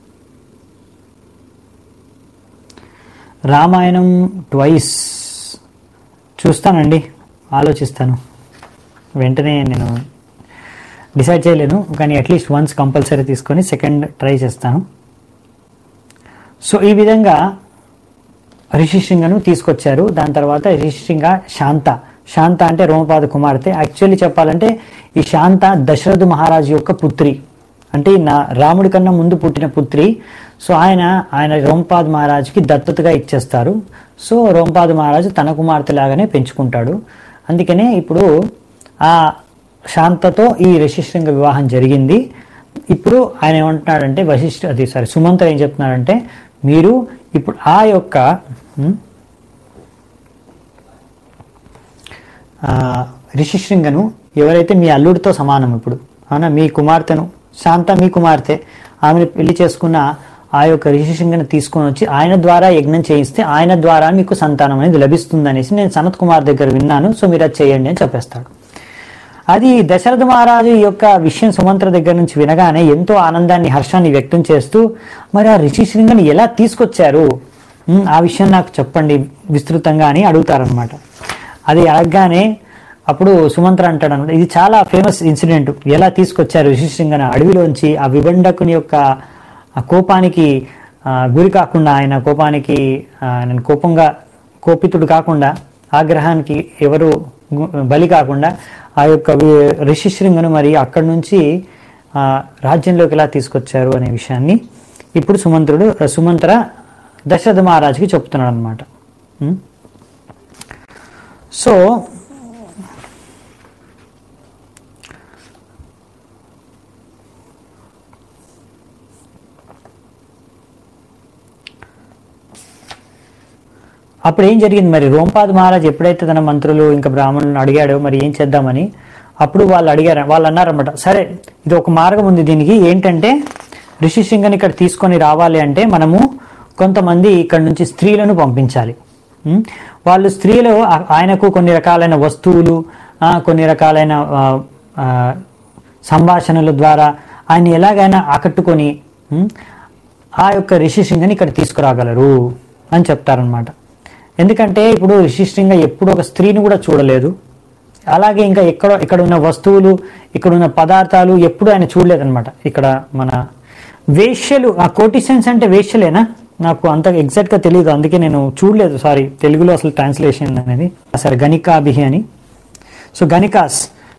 రామాయణం ట్వైస్ చూస్తానండి ఆలోచిస్తాను వెంటనే నేను డిసైడ్ చేయలేను కానీ అట్లీస్ట్ వన్స్ కంపల్సరీ తీసుకొని సెకండ్ ట్రై చేస్తాను సో ఈ విధంగా రిషిశృంగను తీసుకొచ్చారు దాని తర్వాత రిషిశృంగ శాంత శాంత అంటే రోమపాద కుమార్తె యాక్చువల్లీ చెప్పాలంటే ఈ శాంత దశరథు మహారాజు యొక్క పుత్రి అంటే నా రాముడి కన్నా ముందు పుట్టిన పుత్రి సో ఆయన ఆయన రోంపాద్ మహారాజుకి దత్తతగా ఇచ్చేస్తారు సో రోంపాద్ మహారాజు తన కుమార్తె లాగానే పెంచుకుంటాడు అందుకనే ఇప్పుడు ఆ శాంతతో ఈ రిషిశృంగ వివాహం జరిగింది ఇప్పుడు ఆయన ఏమంటున్నాడంటే వశిష్ఠ అది సారీ సుమంత ఏం చెప్తున్నాడంటే మీరు ఇప్పుడు ఆ యొక్క ఉమ్, ఆ, రిషిశృంగను ఎవరైతే మీ అల్లుడితో సమానం ఇప్పుడు అవునా మీ కుమార్తెను శాంత మీ కుమార్తె ఆమెను పెళ్లి చేసుకున్న ఆ యొక్క రిషిశృంగను తీసుకొని వచ్చి ఆయన ద్వారా యజ్ఞం చేయిస్తే ఆయన ద్వారా మీకు సంతానం అనేది లభిస్తుంది అనేసి నేను సనత్ కుమార్ దగ్గర విన్నాను సో మీరు అది చేయండి అని చెప్పేస్తాడు అది దశరథ మహారాజు ఈ యొక్క విషయం సుమంత్ర దగ్గర నుంచి వినగానే ఎంతో ఆనందాన్ని హర్షాన్ని వ్యక్తం చేస్తూ మరి ఆ రిషిశృంగని ఎలా తీసుకొచ్చారు ఉమ్, ఆ విషయం నాకు చెప్పండి విస్తృతంగా అని అడుగుతారనమాట అది అడగగానే అప్పుడు సుమంత్ర అంటాడు అనమాట ఇది చాలా ఫేమస్ ఇన్సిడెంట్ ఎలా తీసుకొచ్చారు రిషిశృంగన అడవిలోంచి ఆ విబండకుని యొక్క ఆ కోపానికి ఆ, గురి కాకుండా ఆయన కోపానికి ఆ, ఆయన కోపంగా కోపితుడు కాకుండా ఆగ్రహానికి ఎవరు గు- బలి కాకుండా ఆ యొక్క వి- రిషిశృంగను మరి అక్కడి నుంచి ఆ, రాజ్యంలోకి ఎలా తీసుకొచ్చారు అనే విషయాన్ని ఇప్పుడు సుమంత్రుడు సుమంత్ర దశరథ మహారాజుకి చెప్తున్నాడు అనమాట సో అప్పుడు ఏం జరిగింది మరి రోంపాద్ మహారాజ్ ఎప్పుడైతే తన మంత్రులు ఇంకా బ్రాహ్మణులను అడిగాడో మరి ఏం చేద్దామని అప్పుడు వాళ్ళు అడిగారు వాళ్ళు అన్నారన్నమాట సరే ఇది ఒక మార్గం ఉంది దీనికి ఏంటంటే ఋషిశృంగని ఇక్కడ తీసుకొని రావాలి అంటే మనము కొంతమంది ఇక్కడ నుంచి స్త్రీలను పంపించాలి ఉం? వాళ్ళు స్త్రీలు ఆ- ఆయనకు కొన్ని రకాలైన వస్తువులు ఆ, కొన్ని రకాలైన ఆ, ఆ, సంభాషణల ద్వారా ఆయన ఎలాగైనా ఆకట్టుకొని ఉం? ఆ యొక్క రిషిశృంగని ఇక్కడ తీసుకురాగలరు అని చెప్తారనమాట ఎందుకంటే ఇప్పుడు రిషిశృంగ ఎప్పుడు ఒక స్త్రీని కూడా చూడలేదు అలాగే ఇంకా ఎక్కడ ఇక్కడ ఉన్న వస్తువులు ఇక్కడ ఉన్న పదార్థాలు ఎప్పుడు ఆయన చూడలేదన్నమాట ఇక్కడ మన వేష్యలు ఆ కోటిసెన్స్ అంటే వేష్యలేనా నాకు అంత ఎగ్జాక్ట్ గా తెలియదు అందుకే నేను చూడలేదు సారీ తెలుగులో అసలు ట్రాన్స్లేషన్ అనేది సరే గణికాభిహి అని సో గణికాస్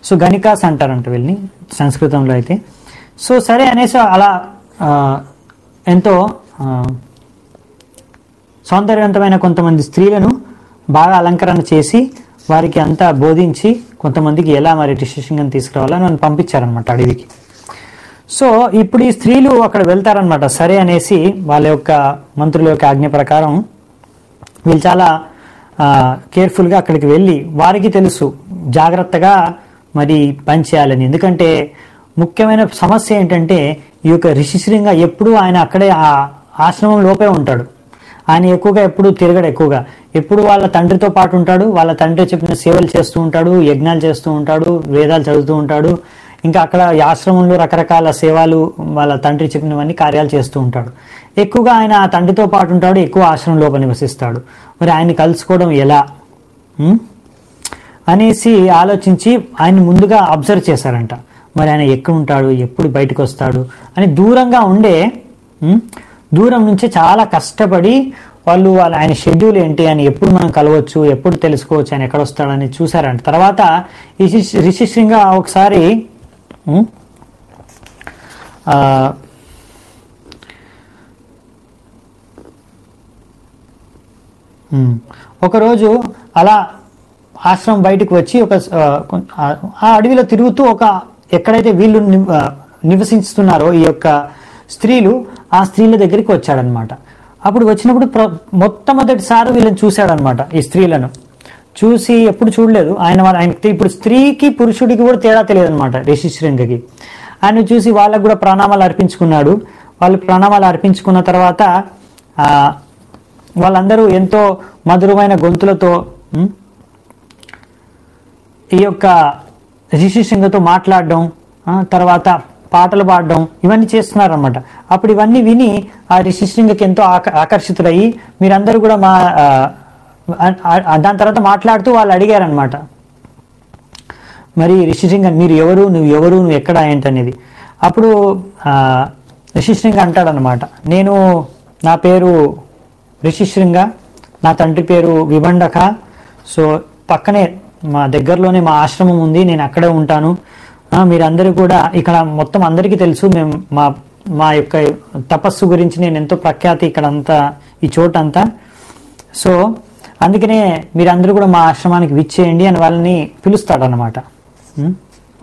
సో గణికాస్ అంటారంట వీళ్ళని సంస్కృతంలో అయితే సో సరే అనేసి అలా ఆ, ఎంతో ఆ, సౌందర్యవంతమైన కొంతమంది స్త్రీలను బాగా అలంకరణ చేసి వారికి అంతా బోధించి కొంతమందికి ఎలా మరి రిషిశృంగం తీసుకురావాలని నన్ను పంపించారనమాట అడవికి సో ఇప్పుడు ఈ స్త్రీలు అక్కడ వెళ్తారనమాట సరే అనేసి వాళ్ళ యొక్క మంత్రుల యొక్క ఆజ్ఞ ప్రకారం వీళ్ళు చాలా కేర్ఫుల్గా అక్కడికి వెళ్ళి వారికి తెలుసు జాగ్రత్తగా మరి పని చేయాలని ఎందుకంటే ముఖ్యమైన సమస్య ఏంటంటే ఈ యొక్క రిషిశృంగ ఎప్పుడు ఆయన అక్కడే ఆ ఆశ్రమం లోపే ఉంటాడు ఆయన ఎక్కువగా ఎప్పుడు తిరగడు ఎక్కువగా ఎప్పుడు వాళ్ళ తండ్రితో పాటు ఉంటాడు వాళ్ళ తండ్రి చెప్పిన సేవలు చేస్తూ ఉంటాడు యజ్ఞాలు చేస్తూ ఉంటాడు వేదాలు చదువుతూ ఉంటాడు ఇంకా అక్కడ ఈ ఆశ్రమంలో రకరకాల సేవలు వాళ్ళ తండ్రి చెప్పినవన్నీ కార్యాలు చేస్తూ ఉంటాడు ఎక్కువగా ఆయన ఆ తండ్రితో పాటు ఉంటాడు ఎక్కువ ఆశ్రమం లోపల నివసిస్తాడు మరి ఆయన్ని కలుసుకోవడం ఎలా ఉం? అనేసి ఆలోచించి ఆయన ముందుగా అబ్జర్వ్ చేశారంట మరి ఆయన ఎక్కడ ఉంటాడు ఎప్పుడు బయటకు వస్తాడు అని దూరంగా ఉండే ఉం? దూరం నుంచి చాలా కష్టపడి వాళ్ళు వాళ్ళ ఆయన షెడ్యూల్ ఏంటి అని ఎప్పుడు మనం కలవచ్చు ఎప్పుడు తెలుసుకోవచ్చు ఆయన ఎక్కడ వస్తాడని చూశారంట తర్వాత రిషి రిషిశృంగ ఒకసారి ఉం? ఆ, ఉమ్. ఒకరోజు అలా ఆశ్రమం బయటకు వచ్చి ఒక ఆ, కొం- ఆ- ఆ అడవిలో తిరుగుతూ ఒక ఎక్కడైతే వీళ్ళు ని- ఆ, నివసిస్తున్నారో ఈ యొక్క స్త్రీలు ఆ స్త్రీల దగ్గరికి వచ్చాడనమాట అప్పుడు వచ్చినప్పుడు ప్ర- మొట్టమొదటిసారి వీళ్ళని చూశాడనమాట ఈ స్త్రీలను చూసి ఎప్పుడు చూడలేదు ఆయన వాళ్ళ ఆయనకి ఇప్పుడు స్త్రీకి పురుషుడికి కూడా తేడా తెలియదు అనమాట రిషిశృంగకి ఆయన చూసి వాళ్ళకు కూడా ప్రణామాలు అర్పించుకున్నాడు వాళ్ళు ప్రణామాలు అర్పించుకున్న తర్వాత ఆ, వాళ్ళందరూ ఎంతో మధురమైన గొంతులతో ఉం, ఈ యొక్క రిషిశృంగతో మాట్లాడడం ఆ, తర్వాత పాటలు పాడడం ఇవన్నీ చేస్తున్నారు అనమాట అప్పుడు ఇవన్నీ విని ఆ రిషిశృంగకి ఎంతో ఆక- ఆకర్షితులయ్యి మీరందరూ కూడా మా ఆ, ఆ- ఆ- దాని తర్వాత మాట్లాడుతూ వాళ్ళు అడిగారనమాట మరి రిషిశృంగ మీరు ఎవరు నువ్వు ఎవరు నువ్వు ఎక్కడ ఏంటనేది అప్పుడు ఆ, రిషిశృంగ అంటాడనమాట నేను నా పేరు రిషిశృంగ నా తండ్రి పేరు విభండక సో పక్కనే మా దగ్గరలోనే మా ఆశ్రమం ఉంది నేను అక్కడే ఉంటాను ఆ, మీరందరూ కూడా ఇక్కడ మొత్తం అందరికీ తెలుసు మేము మా మా యొక్క తపస్సు గురించి నేను ఎంతో ప్రఖ్యాతి ఇక్కడ అంతా ఈ చోటంతా సో అందుకనే మీరందరూ కూడా మా ఆశ్రమానికి విచ్చేయండి అని వాళ్ళని పిలుస్తాడనమాట ఉం?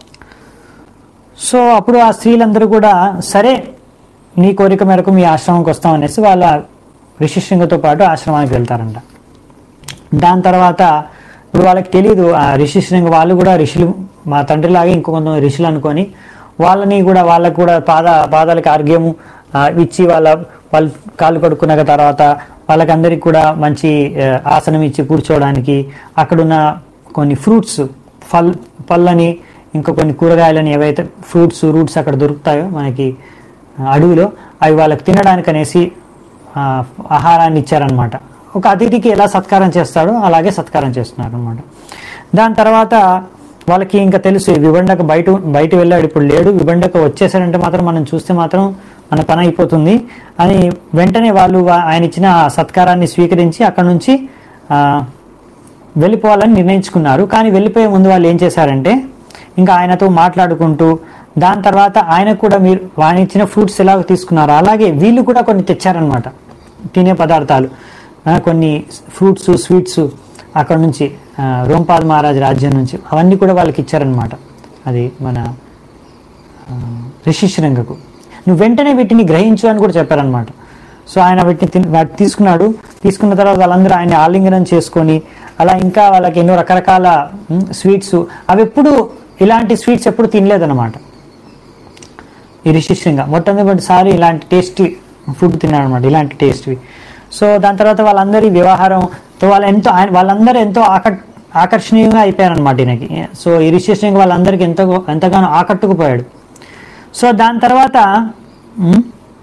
సో అప్పుడు ఆ స్త్రీలందరూ కూడా సరే నీ కోరిక మేరకు మీ ఆశ్రమంకి వస్తాం అనేసి వాళ్ళ ఋషిశృంగతో పాటు ఆశ్రమానికి వెళ్తారంట దాని తర్వాత ఇప్పుడు వాళ్ళకి తెలియదు ఆ ఋషిశృంగ వాళ్ళు కూడా ఋషులు మా తండ్రిలాగే ఇంకో కొంతమంది ఋషులు అనుకొని వాళ్ళని కూడా వాళ్ళకు కూడా పాద పాదాలకు ఆర్గ్యము ఆ, ఇచ్చి వాళ్ళ వాళ్ళు కాళ్ళు కడుక్కున్న తర్వాత వాళ్ళకందరికి కూడా మంచి ఆ, ఆసనం ఇచ్చి కూర్చోవడానికి అక్కడున్న కొన్ని ఫ్రూట్స్ ఫల్ పళ్ళని ఇంకా కొన్ని కూరగాయలని ఏవైతే ఫ్రూట్స్ రూట్స్ అక్కడ దొరుకుతాయో మనకి ఆ, అడవిలో అవి వాళ్ళకి తినడానికి అనేసి ఆ, ఆహారాన్ని ఇచ్చారనమాట ఒక అతిథికి ఎలా సత్కారం చేస్తాడో అలాగే సత్కారం చేస్తున్నారు అనమాట దాని తర్వాత వాళ్ళకి ఇంకా తెలుసు ఈ విబండక బయట బయట వెళ్ళాడు ఇప్పుడు లేడు విబండక వచ్చేసాడంటే మాత్రం మనం చూస్తే మాత్రం మన పని అయిపోతుంది అని వెంటనే వాళ్ళు వా- ఆయన ఇచ్చిన ఆ సత్కారాన్ని స్వీకరించి అక్కడ నుంచి ఆ, వెళ్ళిపోవాలని నిర్ణయించుకున్నారు కానీ వెళ్ళిపోయే ముందు వాళ్ళు ఏం చేశారంటే ఇంకా ఆయనతో మాట్లాడుకుంటూ దాని తర్వాత ఆయన కూడా మీరు ఆయన ఇచ్చిన ఫ్రూట్స్ ఎలాగ తీసుకున్నారు అలాగే వీళ్ళు కూడా కొన్ని తెచ్చారనమాట తినే పదార్థాలు ఆ, కొన్ని ఫ్రూట్స్ స్వీట్స్ అక్కడ నుంచి ఆ, రోంపాల్ మహారాజ్ రాజ్యం నుంచి అవన్నీ కూడా వాళ్ళకి ఇచ్చారనమాట అది మన ఆ, రిషిశృంగకు నువ్వు వెంటనే వీటిని గ్రహించు అని కూడా చెప్పారనమాట సో ఆయన వీటిని తిన్- వాటి తీసుకున్నాడు తీసుకున్న తర్వాత వాళ్ళందరూ ఆయన ఆలింగనం చేసుకొని అలా ఇంకా వాళ్ళకి ఎన్నో రకరకాల ఉమ్, స్వీట్స్ అవి ఎప్పుడు ఇలాంటి స్వీట్స్ ఎప్పుడు తినలేదన్నమాట ఈ రిషిశృంగ మొట్టమొదటిసారి ఇలాంటి టేస్టీ ఫుడ్ తిన్నాడు అనమాట ఇలాంటి టేస్ట్వి సో దాని తర్వాత వాళ్ళందరి వ్యవహారంతో వాళ్ళు ఎంతో ఆయన వాళ్ళందరూ ఎంతో ఆకట్ ఆకర్షణీయంగా అయిపోయారనమాట ఈయనకి సో ఈ రిషిశృంగ వాళ్ళందరికీ ఎంతో ఎంతగానో ఆకట్టుకుపోయాడు సో దాని తర్వాత ఉమ్,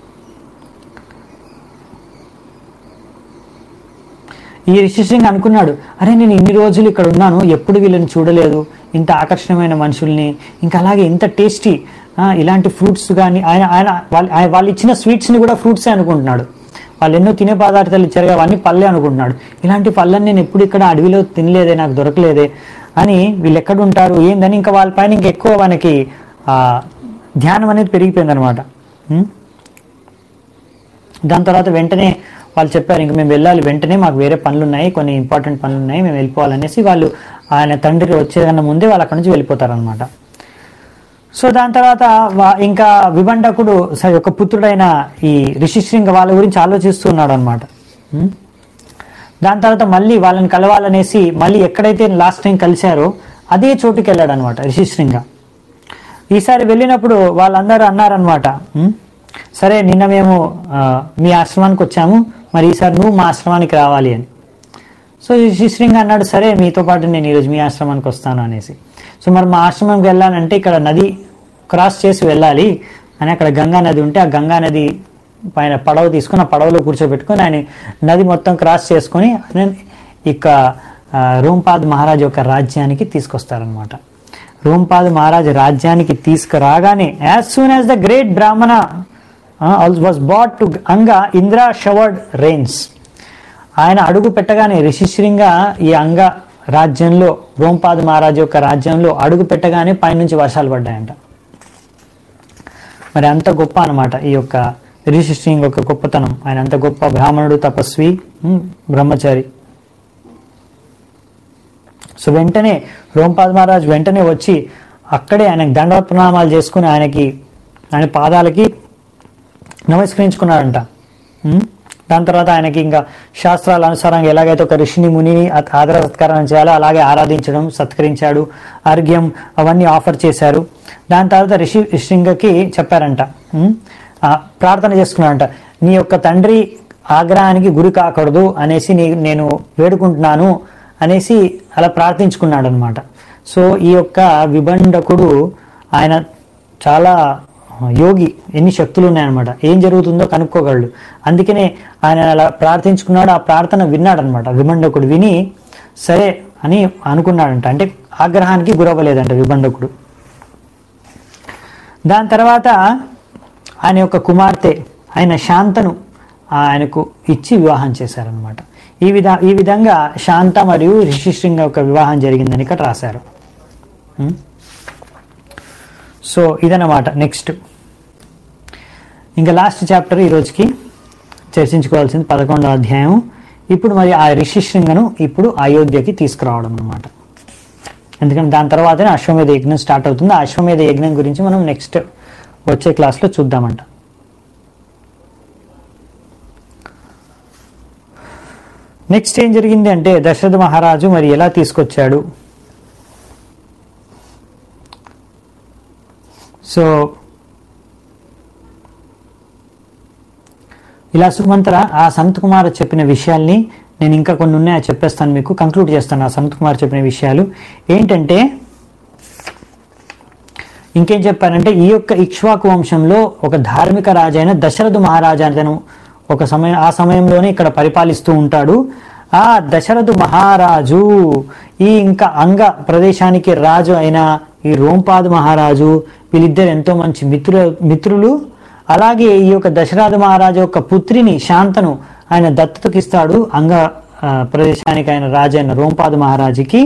ఈ రిషిశృంగ అనుకున్నాడు అరే నేను ఇన్ని రోజులు ఇక్కడ ఉన్నాను ఎప్పుడు వీళ్ళని చూడలేదు ఇంత ఆకర్షణమైన మనుషుల్ని ఇంకా అలాగే ఇంత టేస్టీ ఇలాంటి ఫ్రూట్స్ కానీ ఆయన ఆయన వాళ్ళ ఆయన- వాళ్ళు ఇచ్చిన స్వీట్స్ని కూడా ఫ్రూట్సే అనుకుంటున్నాడు వాళ్ళు ఎన్నో తినే పదార్థాలు ఇచ్చారు కదా, అవన్నీ పళ్ళే అనుకుంటున్నాడు ఇలాంటి పళ్ళని నేను ఎప్పుడు ఇక్కడ అడవిలో తినలేదే నాకు దొరకలేదే అని వీళ్ళు ఎక్కడ ఉంటారు ఏందని ఇంకా వాళ్ళ పైన ఇంకా ఎక్కువ మనకి ఆ, ధ్యానం అనేది పెరిగిపోయింది అనమాట దాని తర్వాత వెంటనే వాళ్ళు చెప్పారు ఇంక మేము వెళ్ళాలి వెంటనే మాకు వేరే పనులు ఉన్నాయి కొన్ని ఇంపార్టెంట్ పనులు ఉన్నాయి మేము వెళ్ళిపోవాలనేసి వాళ్ళు ఆయన తండ్రి వచ్చేదన్న ముందే వాళ్ళు అక్కడి నుంచి వెళ్ళిపోతారనమాట సో దాని తర్వాత వా- ఇంకా విభండకుడు స- యొక్క పుత్రుడైన ఈ రిషిశృంగ వాళ్ళ గురించి ఆలోచిస్తున్నాడు అనమాట దాని తర్వాత మళ్ళీ వాళ్ళని కలవాలనేసి మళ్ళీ ఎక్కడైతే లాస్ట్ టైం కలిశారో అదే చోటుకి వెళ్ళాడు అనమాట రిషిశృంగ ఈసారి వెళ్ళినప్పుడు వాళ్ళందరూ అన్నారనమాట "ఉమ్, సరే నిన్న మేము ఆ, మీ ఆశ్రమానికి వచ్చాము మరి ఈసారి నువ్వు మా ఆశ్రమానికి రావాలి అని సో శ్రీశ్రీంగ అన్నాడు సరే మీతో పాటు నేను ఈరోజు మీ ఆశ్రమానికి వస్తాను అనేసి సో మరి మా ఆశ్రమంకి వెళ్ళాలంటే ఇక్కడ నది క్రాస్ చేసి వెళ్ళాలి అని అక్కడ గంగా నది ఉంటే ఆ గంగా నది పైన పడవ తీసుకుని ఆ పడవలో కూర్చోబెట్టుకొని ఆయన నది మొత్తం క్రాస్ చేసుకొని ఆయన ఇక ఆ, రోంపాద్ మహారాజ్ యొక్క రాజ్యానికి తీసుకొస్తారనమాట రోంపాద్ మహారాజ్ రాజ్యానికి తీసుకురాగానే as soon as the great Brahmana was brought to Anga Indra showered rains ఆయన అడుగు పెట్టగానే రిషిశృంగ ఈ అంగ రాజ్యంలో రోంపాద్ మహారాజు యొక్క రాజ్యంలో అడుగు పెట్టగానే పైనుంచి వర్షాలు పడ్డాయంట మరి అంత గొప్ప అన్నమాట ఈ యొక్క రిషిశృంగ యొక్క గొప్పతనం ఆయన అంత గొప్ప బ్రాహ్మణుడు తపస్వి ఉమ్, బ్రహ్మచారి సో వెంటనే రోంపాద్ మహారాజ్ వెంటనే వచ్చి అక్కడే ఆయనకు దండ ప్రణామాలు చేసుకుని ఆయనకి ఆయన పాదాలకి నమస్కరించుకున్నాడంట ఉమ్. దాని తర్వాత ఆయనకి ఇంకా శాస్త్రాల అనుసారంగా ఎలాగైతే ఒక ఋషిని మునిని అత- ఆదర సత్కారం చేయాలో అలాగే ఆరాధించడం సత్కరించాడు ఆరోగ్యం అవన్నీ ఆఫర్ చేశారు దాని తర్వాత ఋషి శృంగకి చెప్పారంట ఉమ్, ఆ, ప్రార్థన చేసుకున్నాడంట నీ యొక్క తండ్రి ఆగ్రహానికి గురి కాకూడదు అనేసి నీ నేను వేడుకుంటున్నాను అనేసి అలా ప్రార్థించుకున్నాడు అనమాట సో ఈ యొక్క విభండకుడు ఆయన చాలా యోగి ఎన్ని శక్తులు ఉన్నాయన్నమాట ఏం జరుగుతుందో కనుక్కోగలడు అందుకనే ఆయన అలా ప్రార్థించుకున్నాడు ఆ ప్రార్థన విన్నాడనమాట విభండకుడు విని సరే అని అనుకున్నాడంట అంటే ఆగ్రహానికి గురవ్వలేదంట విభండకుడు దాని తర్వాత ఆయన యొక్క కుమార్తె ఆయన శాంతను ఆయనకు ఇచ్చి వివాహం చేశారనమాట ఈ విధ ఈ విధంగా శాంత మరియు రిషిశృంగ యొక్క వివాహం జరిగిందని ఇక్కడ రాశారు ఉం? సో ఇదన్నమాట నెక్స్ట్ ఇంకా లాస్ట్ చాప్టర్ ఈ రోజుకి చర్చించుకోవాల్సింది పదకొండవ అధ్యాయం ఇప్పుడు మరి ఆ రిషిశృంగను ఇప్పుడు అయోధ్యకి తీసుకురావడం అనమాట ఎందుకంటే దాని తర్వాతనే అశ్వమేధ యజ్ఞం స్టార్ట్ అవుతుంది ఆ అశ్వమేధ యజ్ఞం గురించి మనం నెక్స్ట్ వచ్చే క్లాస్లో చూద్దామంట నెక్స్ట్ ఏం జరిగింది అంటే దశరథ మహారాజు మరి ఎలా తీసుకొచ్చాడు సో ఇలా సుమంత్ర ఆ సంత్ కుమార్ చెప్పిన విషయాల్ని నేను ఇంకా కొన్ని ఉన్నాయి అది చెప్పేస్తాను మీకు కంక్లూడ్ చేస్తాను ఆ సంత్ కుమార్ చెప్పిన విషయాలు ఏంటంటే ఇంకేం చెప్పారంటే ఈ యొక్క ఇక్ష్వాకు వంశంలో ఒక ధార్మిక రాజైన దశరథ మహారాజా అతను ఒక సమయం ఆ సమయంలోనే ఇక్కడ పరిపాలిస్తూ ఉంటాడు ఆ దశరథు మహారాజు ఈ ఇంకా అంగ ప్రదేశానికి రాజు అయిన ఈ రోంపాద్ మహారాజు వీళ్ళిద్దరు ఎంతో మంచి మిత్రుల మిత్రులు అలాగే ఈ యొక్క దశరథ మహారాజు యొక్క పుత్రిని శాంతను ఆయన దత్తతకిస్తాడు అంగ ఆ, ప్రదేశానికి ఆయన రాజు అయిన రోంపాద్ మహారాజుకి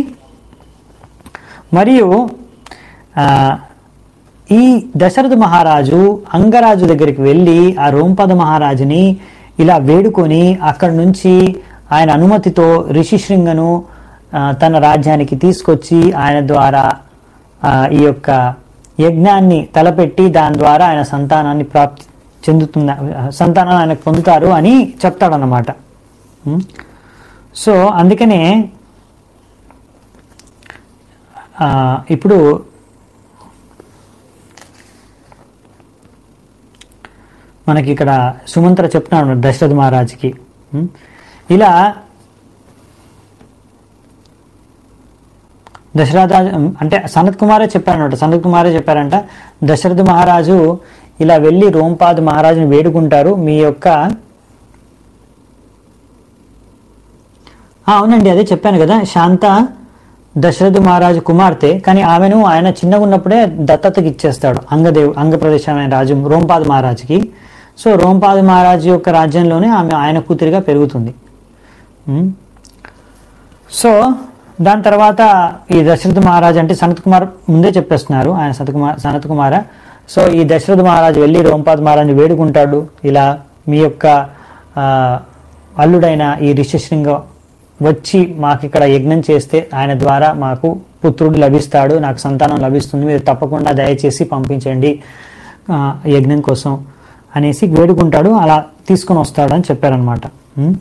మరియు ఆ, ఈ దశరథ మహారాజు అంగరాజు దగ్గరికి వెళ్ళి ఆ రోంపద మహారాజుని ఇలా వేడుకొని అక్కడి నుంచి ఆయన అనుమతితో రిషిశృంగను ఆ, తన రాజ్యానికి తీసుకొచ్చి ఆయన ద్వారా ఆ, ఈ యొక్క యజ్ఞాన్ని తలపెట్టి దాని ద్వారా ఆయన సంతానాన్ని ప్రాప్తి చెందుతున్న సంతానాన్ని ఆయన పొందుతారు అని చెప్తాడనమాట ఉం? సో అందుకనే ఆ, ఇప్పుడు మనకి ఇక్కడ సుమంత్ర చెప్తున్నాడు దశరథ మహారాజుకి ఉం? ఇలా దశరథ అంటే సనత్ కుమారే చెప్పారనమాట సనత్ కుమారే చెప్పారంట దశరథ మహారాజు ఇలా వెళ్ళి రోంపాద్ మహారాజుని వేడుకుంటారు మీ యొక్క ఆ, అవునండి అదే చెప్పాను కదా శాంత దశరథ మహారాజు కుమార్తె కానీ ఆమెను ఆయన చిన్నగా ఉన్నప్పుడే దత్తతకి ఇచ్చేస్తాడు అంగదేవ్ అంగ ప్రదేశమైన రాజు రోంపాద్ మహారాజుకి సో రోంపాద్ మహారాజు యొక్క రాజ్యంలోనే ఆమె ఆయన కూతురిగా పెరుగుతుంది ఉం? సో దాని తర్వాత ఈ దశరథ మహారాజ్ అంటే సనత్ కుమార్ ముందే చెప్పేస్తున్నారు ఆయన సనత్ కుమార్ సనత్ కుమార సో ఈ దశరథ మహారాజ్ వెళ్ళి రోంపాద్ మహారాజ్ వేడుకుంటాడు ఇలా మీ యొక్క ఆ, అల్లుడైన ఈ రిషిశృంగ వచ్చి మాకు ఇక్కడ యజ్ఞం చేస్తే ఆయన ద్వారా మాకు పుత్రుడు లభిస్తాడు నాకు సంతానం లభిస్తుంది మీరు తప్పకుండా దయచేసి పంపించండి ఆ, యజ్ఞం కోసం అనేసి వేడుకుంటాడు అలా తీసుకొని వస్తాడు అని చెప్పారనమాట ఉం?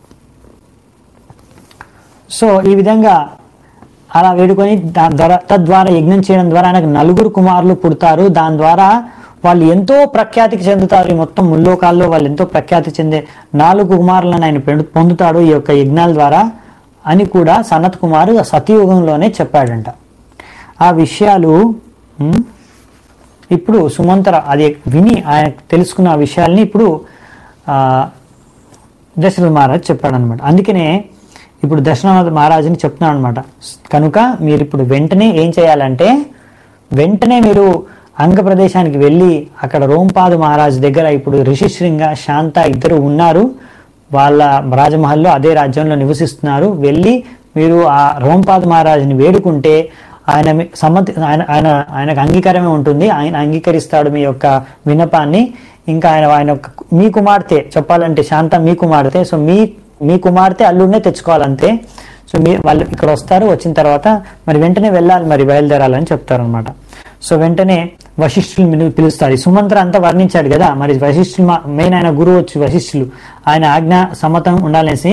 సో ఈ విధంగా అలా వేడుకొని దా- ద్వారా తద్వారా యజ్ఞం చేయడం ద్వారా ఆయనకు నలుగురు కుమారులు పుడతారు దాని ద్వారా వాళ్ళు ఎంతో ప్రఖ్యాతికి చెందుతారు ఈ మొత్తం ముల్లోకాల్లో వాళ్ళు ఎంతో ప్రఖ్యాతి చెందే నాలుగు కుమారులను ఆయన పెండు- పొందుతాడు ఈ యొక్క యజ్ఞాల ద్వారా అని కూడా సనత్ కుమార్ సతయుగంలోనే చెప్పాడంట ఆ విషయాలు ఉమ్, ఇప్పుడు సుమంతర అది విని ఆయన తెలుసుకున్న ఆ విషయాల్ని ఇప్పుడు ఆ, దశరథ మహారాజ్ చెప్పాడనమాట అందుకనే ఇప్పుడు దశరథ మహారాజుని చెప్తున్నాడు అనమాట కనుక మీరు ఇప్పుడు వెంటనే ఏం చేయాలంటే వెంటనే మీరు అంగ ప్రదేశానికి వెళ్ళి అక్కడ రోంపాదు మహారాజు దగ్గర ఇప్పుడు రిషిశృంగ శాంత ఇద్దరు ఉన్నారు వాళ్ళ రాజమహల్లో అదే రాజ్యంలో నివసిస్తున్నారు వెళ్ళి మీరు ఆ రోంపాదు మహారాజుని వేడుకుంటే ఆయన మీ- సమ్మతి ఆయన ఆయన ఆయనకు అంగీకారమే ఉంటుంది ఆయన అంగీకరిస్తాడు మీ యొక్క విన్నపాన్ని ఇంకా ఆయన ఆయన యొక్క మీ కుమార్తె చెప్పాలంటే శాంత మీ కుమార్తె సో మీ మీ కుమార్తె అల్లుడినే తెచ్చుకోవాలంతే సో మీ వాళ్ళు ఇక్కడ వస్తారు వచ్చిన తర్వాత మరి వెంటనే వెళ్ళాలి మరి బయలుదేరాలని చెప్తారనమాట సో వెంటనే వశిష్ఠులు పిలు- పిలుస్తారు ఈ సుమంత్ర అంతా వర్ణించాడు కదా మరి వశిష్ఠులు మా- మెయిన్ ఆయన గురువు వచ్చి వశిష్ఠులు ఆయన ఆజ్ఞ సమ్మతం ఉండాలనేసి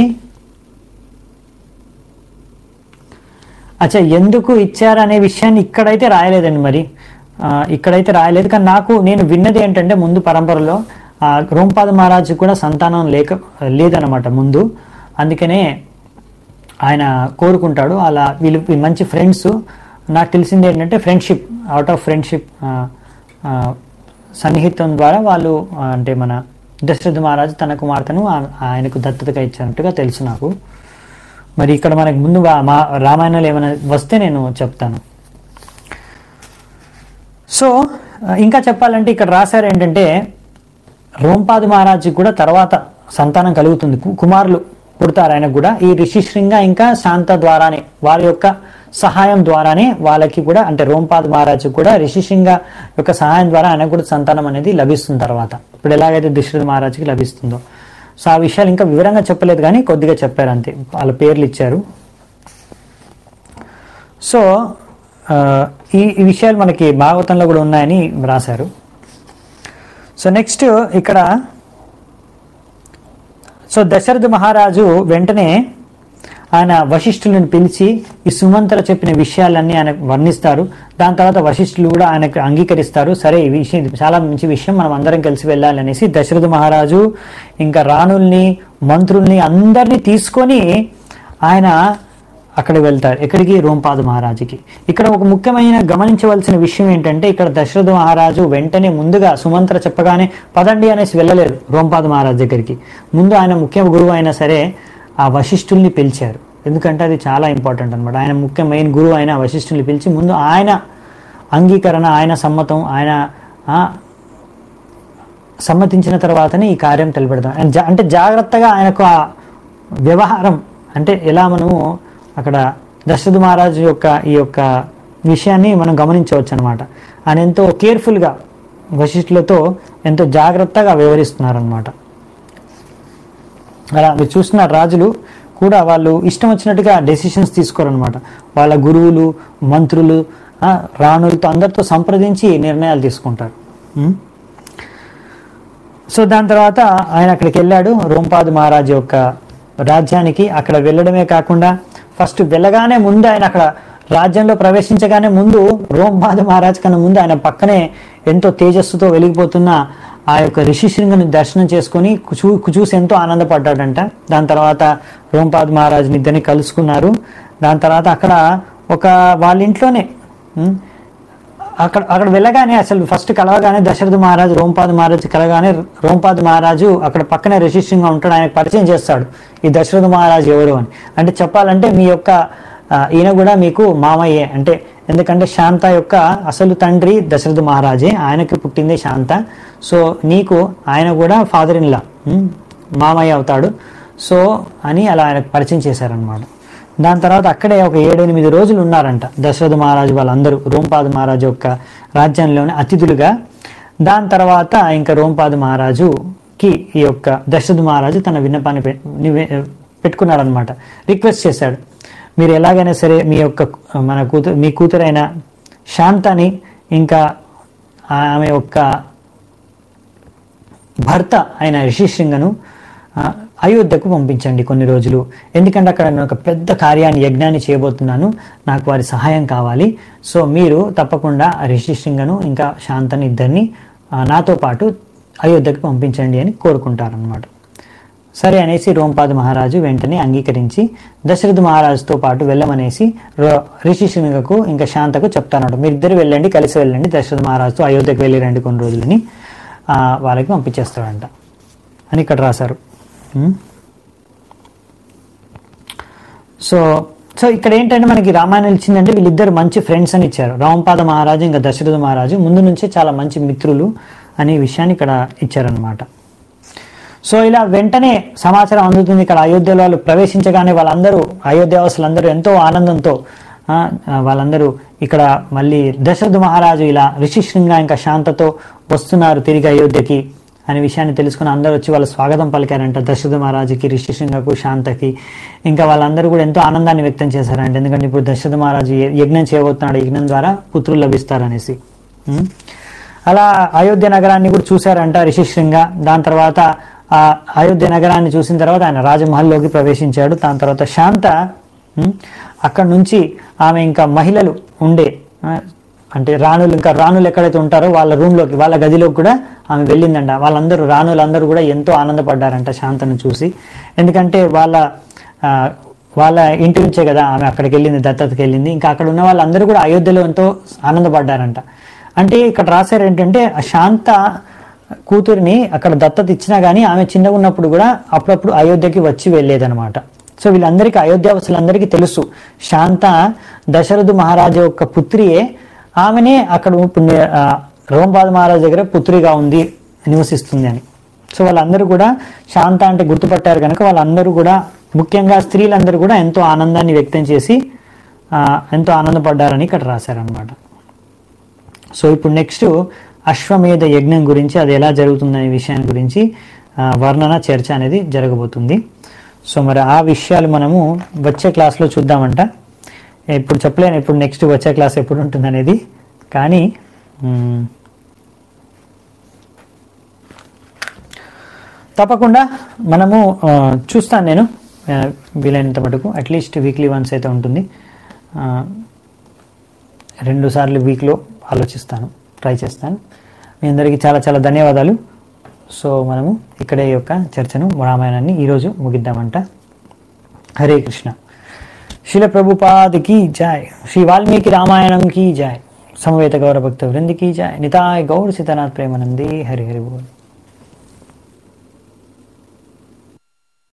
అచ్చా ఎందుకు ఇచ్చారు అనే విషయాన్ని ఇక్కడైతే రాయలేదండి మరి ఆ, ఇక్కడైతే రాయలేదు కానీ నాకు నేను విన్నది ఏంటంటే ముందు పరంపరలో ఆ, రోంపాద మహారాజు కూడా సంతానం లేక లేదనమాట ముందు అందుకనే ఆయన కోరుకుంటాడు అలా వీళ్ళు ఈ మంచి ఫ్రెండ్స్ నాకు తెలిసింది ఏంటంటే ఫ్రెండ్షిప్ అవుట్ ఆఫ్ ఫ్రెండ్షిప్ సన్నిహితం ద్వారా వాళ్ళు ఆ, అంటే మన దశరథ మహారాజు తన కుమార్తెను ఆ- ఆయనకు దత్తతగా ఇచ్చినట్టుగా తెలుసు నాకు మరి ఇక్కడ మనకు ముందు వా- మా రామాయణాలు ఏమైనా వస్తే నేను చెప్తాను సో ఆ, ఇంకా చెప్పాలంటే ఇక్కడ రాశారు ఏంటంటే రోంపాది మహారాజు కూడా తర్వాత సంతానం కలుగుతుంది కు- కుమారులు పుడతారు ఆయనకు కూడా ఈ రిషిశృంగ ఇంకా శాంత ద్వారానే వారి యొక్క సహాయం ద్వారానే వాళ్ళకి కూడా అంటే రోంపాద్ మహారాజు కూడా రిషిశృంగ యొక్క సహాయం ద్వారా ఆయనకు కూడా సంతానం అనేది లభిస్తుంది తర్వాత ఇప్పుడు ఎలాగైతే దశరథ మహారాజుకి లభిస్తుందో సో ఆ విషయాలు ఇంకా వివరంగా చెప్పలేదు కానీ కొద్దిగా చెప్పారు అంతే వాళ్ళ పేర్లు ఇచ్చారు సో ఆ, ఈ ఈ విషయాలు మనకి భాగవతంలో కూడా ఉన్నాయని రాశారు సో నెక్స్ట్ ఇక్కడ సో దశరథ మహారాజు వెంటనే ఆయన వశిష్ఠులను పిలిచి ఈ సుమంతర చెప్పిన విషయాలన్నీ ఆయన వర్ణిస్తారు దాని తర్వాత వశిష్ఠులు కూడా ఆయనకు అంగీకరిస్తారు సరే ఈ విషయం ఇది చాలా మంచి విషయం మనం అందరం కలిసి వెళ్ళాలి అనేసి దశరథ మహారాజు ఇంకా రాణుల్ని మంత్రుల్ని అందరినీ తీసుకొని ఆయన అక్కడ వెళ్తారు ఎక్కడికి రోంపాదు మహారాజుకి ఇక్కడ ఒక ముఖ్యమైన గమనించవలసిన విషయం ఏంటంటే ఇక్కడ దశరథ మహారాజు వెంటనే ముందుగా సుమంత్ర చెప్పగానే పదండి అనేసి వెళ్ళలేదు రోంపాదు మహారాజు దగ్గరికి ముందు ఆయన ముఖ్య గురువు అయినా సరే ఆ వశిష్ఠుల్ని పిలిచారు ఎందుకంటే అది చాలా ఇంపార్టెంట్ అనమాట ఆయన ముఖ్య మెయిన్ గురువు అయిన వశిష్ఠుల్ని పిలిచి ముందు ఆయన అంగీకరణ ఆయన సమ్మతం ఆయన ఆ, సమ్మతించిన తర్వాతనే ఈ కార్యం తెలిపెడతాం అండ్ జా- అంటే జాగ్రత్తగా ఆయనకు ఆ వ్యవహారం అంటే ఎలా మనము అక్కడ దశరథ మహారాజు యొక్క ఈ యొక్క విషయాన్ని మనం గమనించవచ్చు అనమాట ఆయన ఎంతో కేర్ఫుల్గా వశిష్ఠులతో ఎంతో జాగ్రత్తగా వ్యవహరిస్తున్నారనమాట అలా మీరు చూస్తున్న రాజులు కూడా వాళ్ళు ఇష్టం వచ్చినట్టుగా డెసిషన్స్ తీసుకోరనమాట వాళ్ళ గురువులు మంత్రులు ఆ, రాణులతో అందరితో సంప్రదించి నిర్ణయాలు తీసుకుంటారు ఉం? సో దాని తర్వాత ఆయన అక్కడికి వెళ్ళాడు రోంపాదు మహారాజు యొక్క రాజ్యానికి అక్కడ వెళ్ళడమే కాకుండా ఫస్ట్ వెళ్ళగానే ముందు ఆయన అక్కడ రాజ్యంలో ప్రవేశించగానే ముందు రోంపాదు మహారాజు కన్నా ముందు ఆయన పక్కనే ఎంతో తేజస్సుతో వెలిగిపోతున్న ఆ యొక్క రిషిశృంగని దర్శనం చేసుకుని చూ చూసి ఎంతో ఆనందపడ్డాడంట దాని తర్వాత రోంపాదు మహారాజుని ఇద్దరిని కలుసుకున్నారు దాని తర్వాత అక్కడ ఒక వాళ్ళ ఇంట్లోనే ఉం, అక్కడ అక్కడ వెళ్ళగానే అసలు ఫస్ట్ కలవగానే దశరథ మహారాజు రోంపాద మహారాజు కలగానే రోంపాద మహారాజు అక్కడ పక్కనే రిజిస్ట్రింగ్గా ఉంటాడు ఆయనకు పరిచయం చేస్తాడు ఈ దశరథ మహారాజు ఎవరు అని అంటే చెప్పాలంటే మీ యొక్క ఆ, ఈయన కూడా మీకు మామయ్యే అంటే ఎందుకంటే శాంత యొక్క అసలు తండ్రి దశరథ మహారాజే ఆయనకి పుట్టింది శాంత సో నీకు ఆయన కూడా ఫాదర్ ఇన్ లా మామయ్య అవుతాడు సో అని అలా ఆయనకు పరిచయం చేశారనమాట దాని తర్వాత అక్కడే ఒక ఏడెనిమిది రోజులు ఉన్నారంట దశరథ మహారాజు వాళ్ళందరూ రోంపాద మహారాజు యొక్క రాజ్యంలోని అతిథులుగా దాని తర్వాత ఇంకా రోంపాద మహారాజుకి ఈ యొక్క దశరథ మహారాజు తన విన్నపాన్ని పె- నివే- పెట్టుకున్నాడనమాట రిక్వెస్ట్ చేశాడు మీరు ఎలాగైనా సరే మీ యొక్క మన కూతురు మీ కూతురైన శాంతని ఇంకా ఆమె యొక్క భర్త అయిన రిషిశృంగను ఆ, అయోధ్యకు పంపించండి కొన్ని రోజులు ఎందుకంటే అక్కడ నేను ఒక పెద్ద కార్యాన్ని యజ్ఞాన్ని చేయబోతున్నాను నాకు వారి సహాయం కావాలి సో మీరు తప్పకుండా ఆ రిషిశృంగను ఇంకా శాంతని ఇద్దరిని ఆ, నాతో పాటు అయోధ్యకు పంపించండి అని కోరుకుంటారనమాట సరే అనేసి రోంపాద మహారాజు వెంటనే అంగీకరించి దశరథ మహారాజుతో పాటు వెళ్ళమనేసి రో- రిషిశృంగకు ఇంకా శాంతకు చెప్తానమాట మీరిద్దరు వెళ్ళండి కలిసి వెళ్ళండి దశరథ మహారాజుతో అయోధ్యకు వెళ్ళి రండి కొన్ని రోజులని ఆ, వాళ్ళకి పంపించేస్తాడంట అని ఇక్కడ రాశారు ఉమ్. సో సో ఇక్కడ ఏంటంటే మనకి రామాయణం ఇచ్చిందంటే వీళ్ళిద్దరు మంచి ఫ్రెండ్స్ అని ఇచ్చారు రామపాద మహారాజు ఇంకా దశరథ మహారాజు ముందు నుంచే చాలా మంచి మిత్రులు అనే విషయాన్ని ఇక్కడ ఇచ్చారనమాట సో ఇలా వెంటనే సమాచారం అందుతుంది ఇక్కడ అయోధ్యలో వాళ్ళు ప్రవేశించగానే వాళ్ళందరూ అయోధ్యవాసులందరూ ఎంతో ఆనందంతో ఆ, ఆ, వాళ్ళందరూ ఇక్కడ మళ్ళీ దశరథ మహారాజు ఇలా రిషిశృంగ ఇంకా శాంతతో వస్తున్నారు తిరిగి అయోధ్యకి అనే విషయాన్ని తెలుసుకుని అందరూ వచ్చి వాళ్ళ స్వాగతం పలికారంట దశరథ మహారాజుకి రిషిశృంగకు శాంతకి ఇంకా వాళ్ళందరూ కూడా ఎంతో ఆనందాన్ని వ్యక్తం చేశారంట ఎందుకంటే ఇప్పుడు దశరథ మహారాజు య- యజ్ఞం చేయబోతున్నాడు యజ్ఞం ద్వారా పుత్రులు లభిస్తారనేసి ఉం? అలా అయోధ్య నగరాన్ని కూడా చూశారంట రిషిశృంగ దాని తర్వాత ఆ అయోధ్య నగరాన్ని చూసిన తర్వాత ఆయన రాజమహల్లోకి ప్రవేశించాడు దాని తర్వాత శాంత ఉం, అక్కడ నుంచి ఆమె ఇంకా మహిళలు ఉండే ఆ, అంటే రాణులు ఇంకా రాణులు ఎక్కడైతే ఉంటారో వాళ్ళ రూమ్లోకి వాళ్ళ గదిలోకి కూడా ఆమె వెళ్ళిందంట వాళ్ళందరూ రాణులందరూ కూడా ఎంతో ఆనందపడ్డారంట శాంతను చూసి ఎందుకంటే వాళ్ళ ఆ, వాళ్ళ ఇంటి నుంచే కదా ఆమె అక్కడికి వెళ్ళింది దత్తతకి వెళ్ళింది ఇంకా అక్కడ ఉన్న వాళ్ళందరూ కూడా అయోధ్యలో ఎంతో ఆనందపడ్డారంట అంటే ఇక్కడ రాశారు ఏంటంటే ఆ శాంత కూతురిని అక్కడ దత్తత ఇచ్చినా గానీ ఆమె చిన్నగా ఉన్నప్పుడు కూడా అప్పుడప్పుడు అయోధ్యకి వచ్చి వెళ్ళేదన్నమాట సో వీళ్ళందరికీ అయోధ్యావాసులందరికీ తెలుసు శాంత దశరథు మహారాజు యొక్క పుత్రియే ఆమెనే అక్కడ పుణ్య- ఆ, రోంపాద మహారాజు దగ్గర పుత్రిగా ఉంది నివసిస్తుంది అని సో వాళ్ళందరూ కూడా శాంత అంటే గుర్తుపట్టారు కనుక వాళ్ళందరూ కూడా ముఖ్యంగా స్త్రీలందరూ కూడా ఎంతో ఆనందాన్ని వ్యక్తం చేసి ఆ, ఎంతో ఆనందపడ్డారని ఇక్కడ రాశారనమాట సో ఇప్పుడు నెక్స్ట్ అశ్వమేధ యజ్ఞం గురించి అది ఎలా జరుగుతుందనే విషయాన్ని గురించి ఆ, వర్ణన చర్చ అనేది జరగబోతుంది సో మరి ఆ విషయాలు మనము వచ్చే క్లాస్లో చూద్దామంట ఇప్పుడు చెప్పలేను ఇప్పుడు నెక్స్ట్ వచ్చే క్లాస్ ఎప్పుడు ఉంటుంది అనేది కానీ మ్, తప్పకుండా మనము ఆ, చూస్తాను నేను ఆ, వీలైనంత మటుకు అట్లీస్ట్ వీక్లీ వన్స్ అయితే ఉంటుంది ఆ, రెండు సార్లు వీక్లో ఆలోచిస్తాను ట్రై చేస్తాను మీ అందరికీ చాలా చాలా ధన్యవాదాలు సో మనము ఇక్కడే ఈ యొక్క చర్చను రామాయణాన్ని ఈరోజు ముగిద్దామంట హరే కృష్ణ శిల ప్రభుపాద్ की जय श्री वाल्मीकि रामायणम की जय समवेत गौर भक्त वृंद की जय निताय गौर सीतानाथ प्रेमानंदी हरि हरि बोल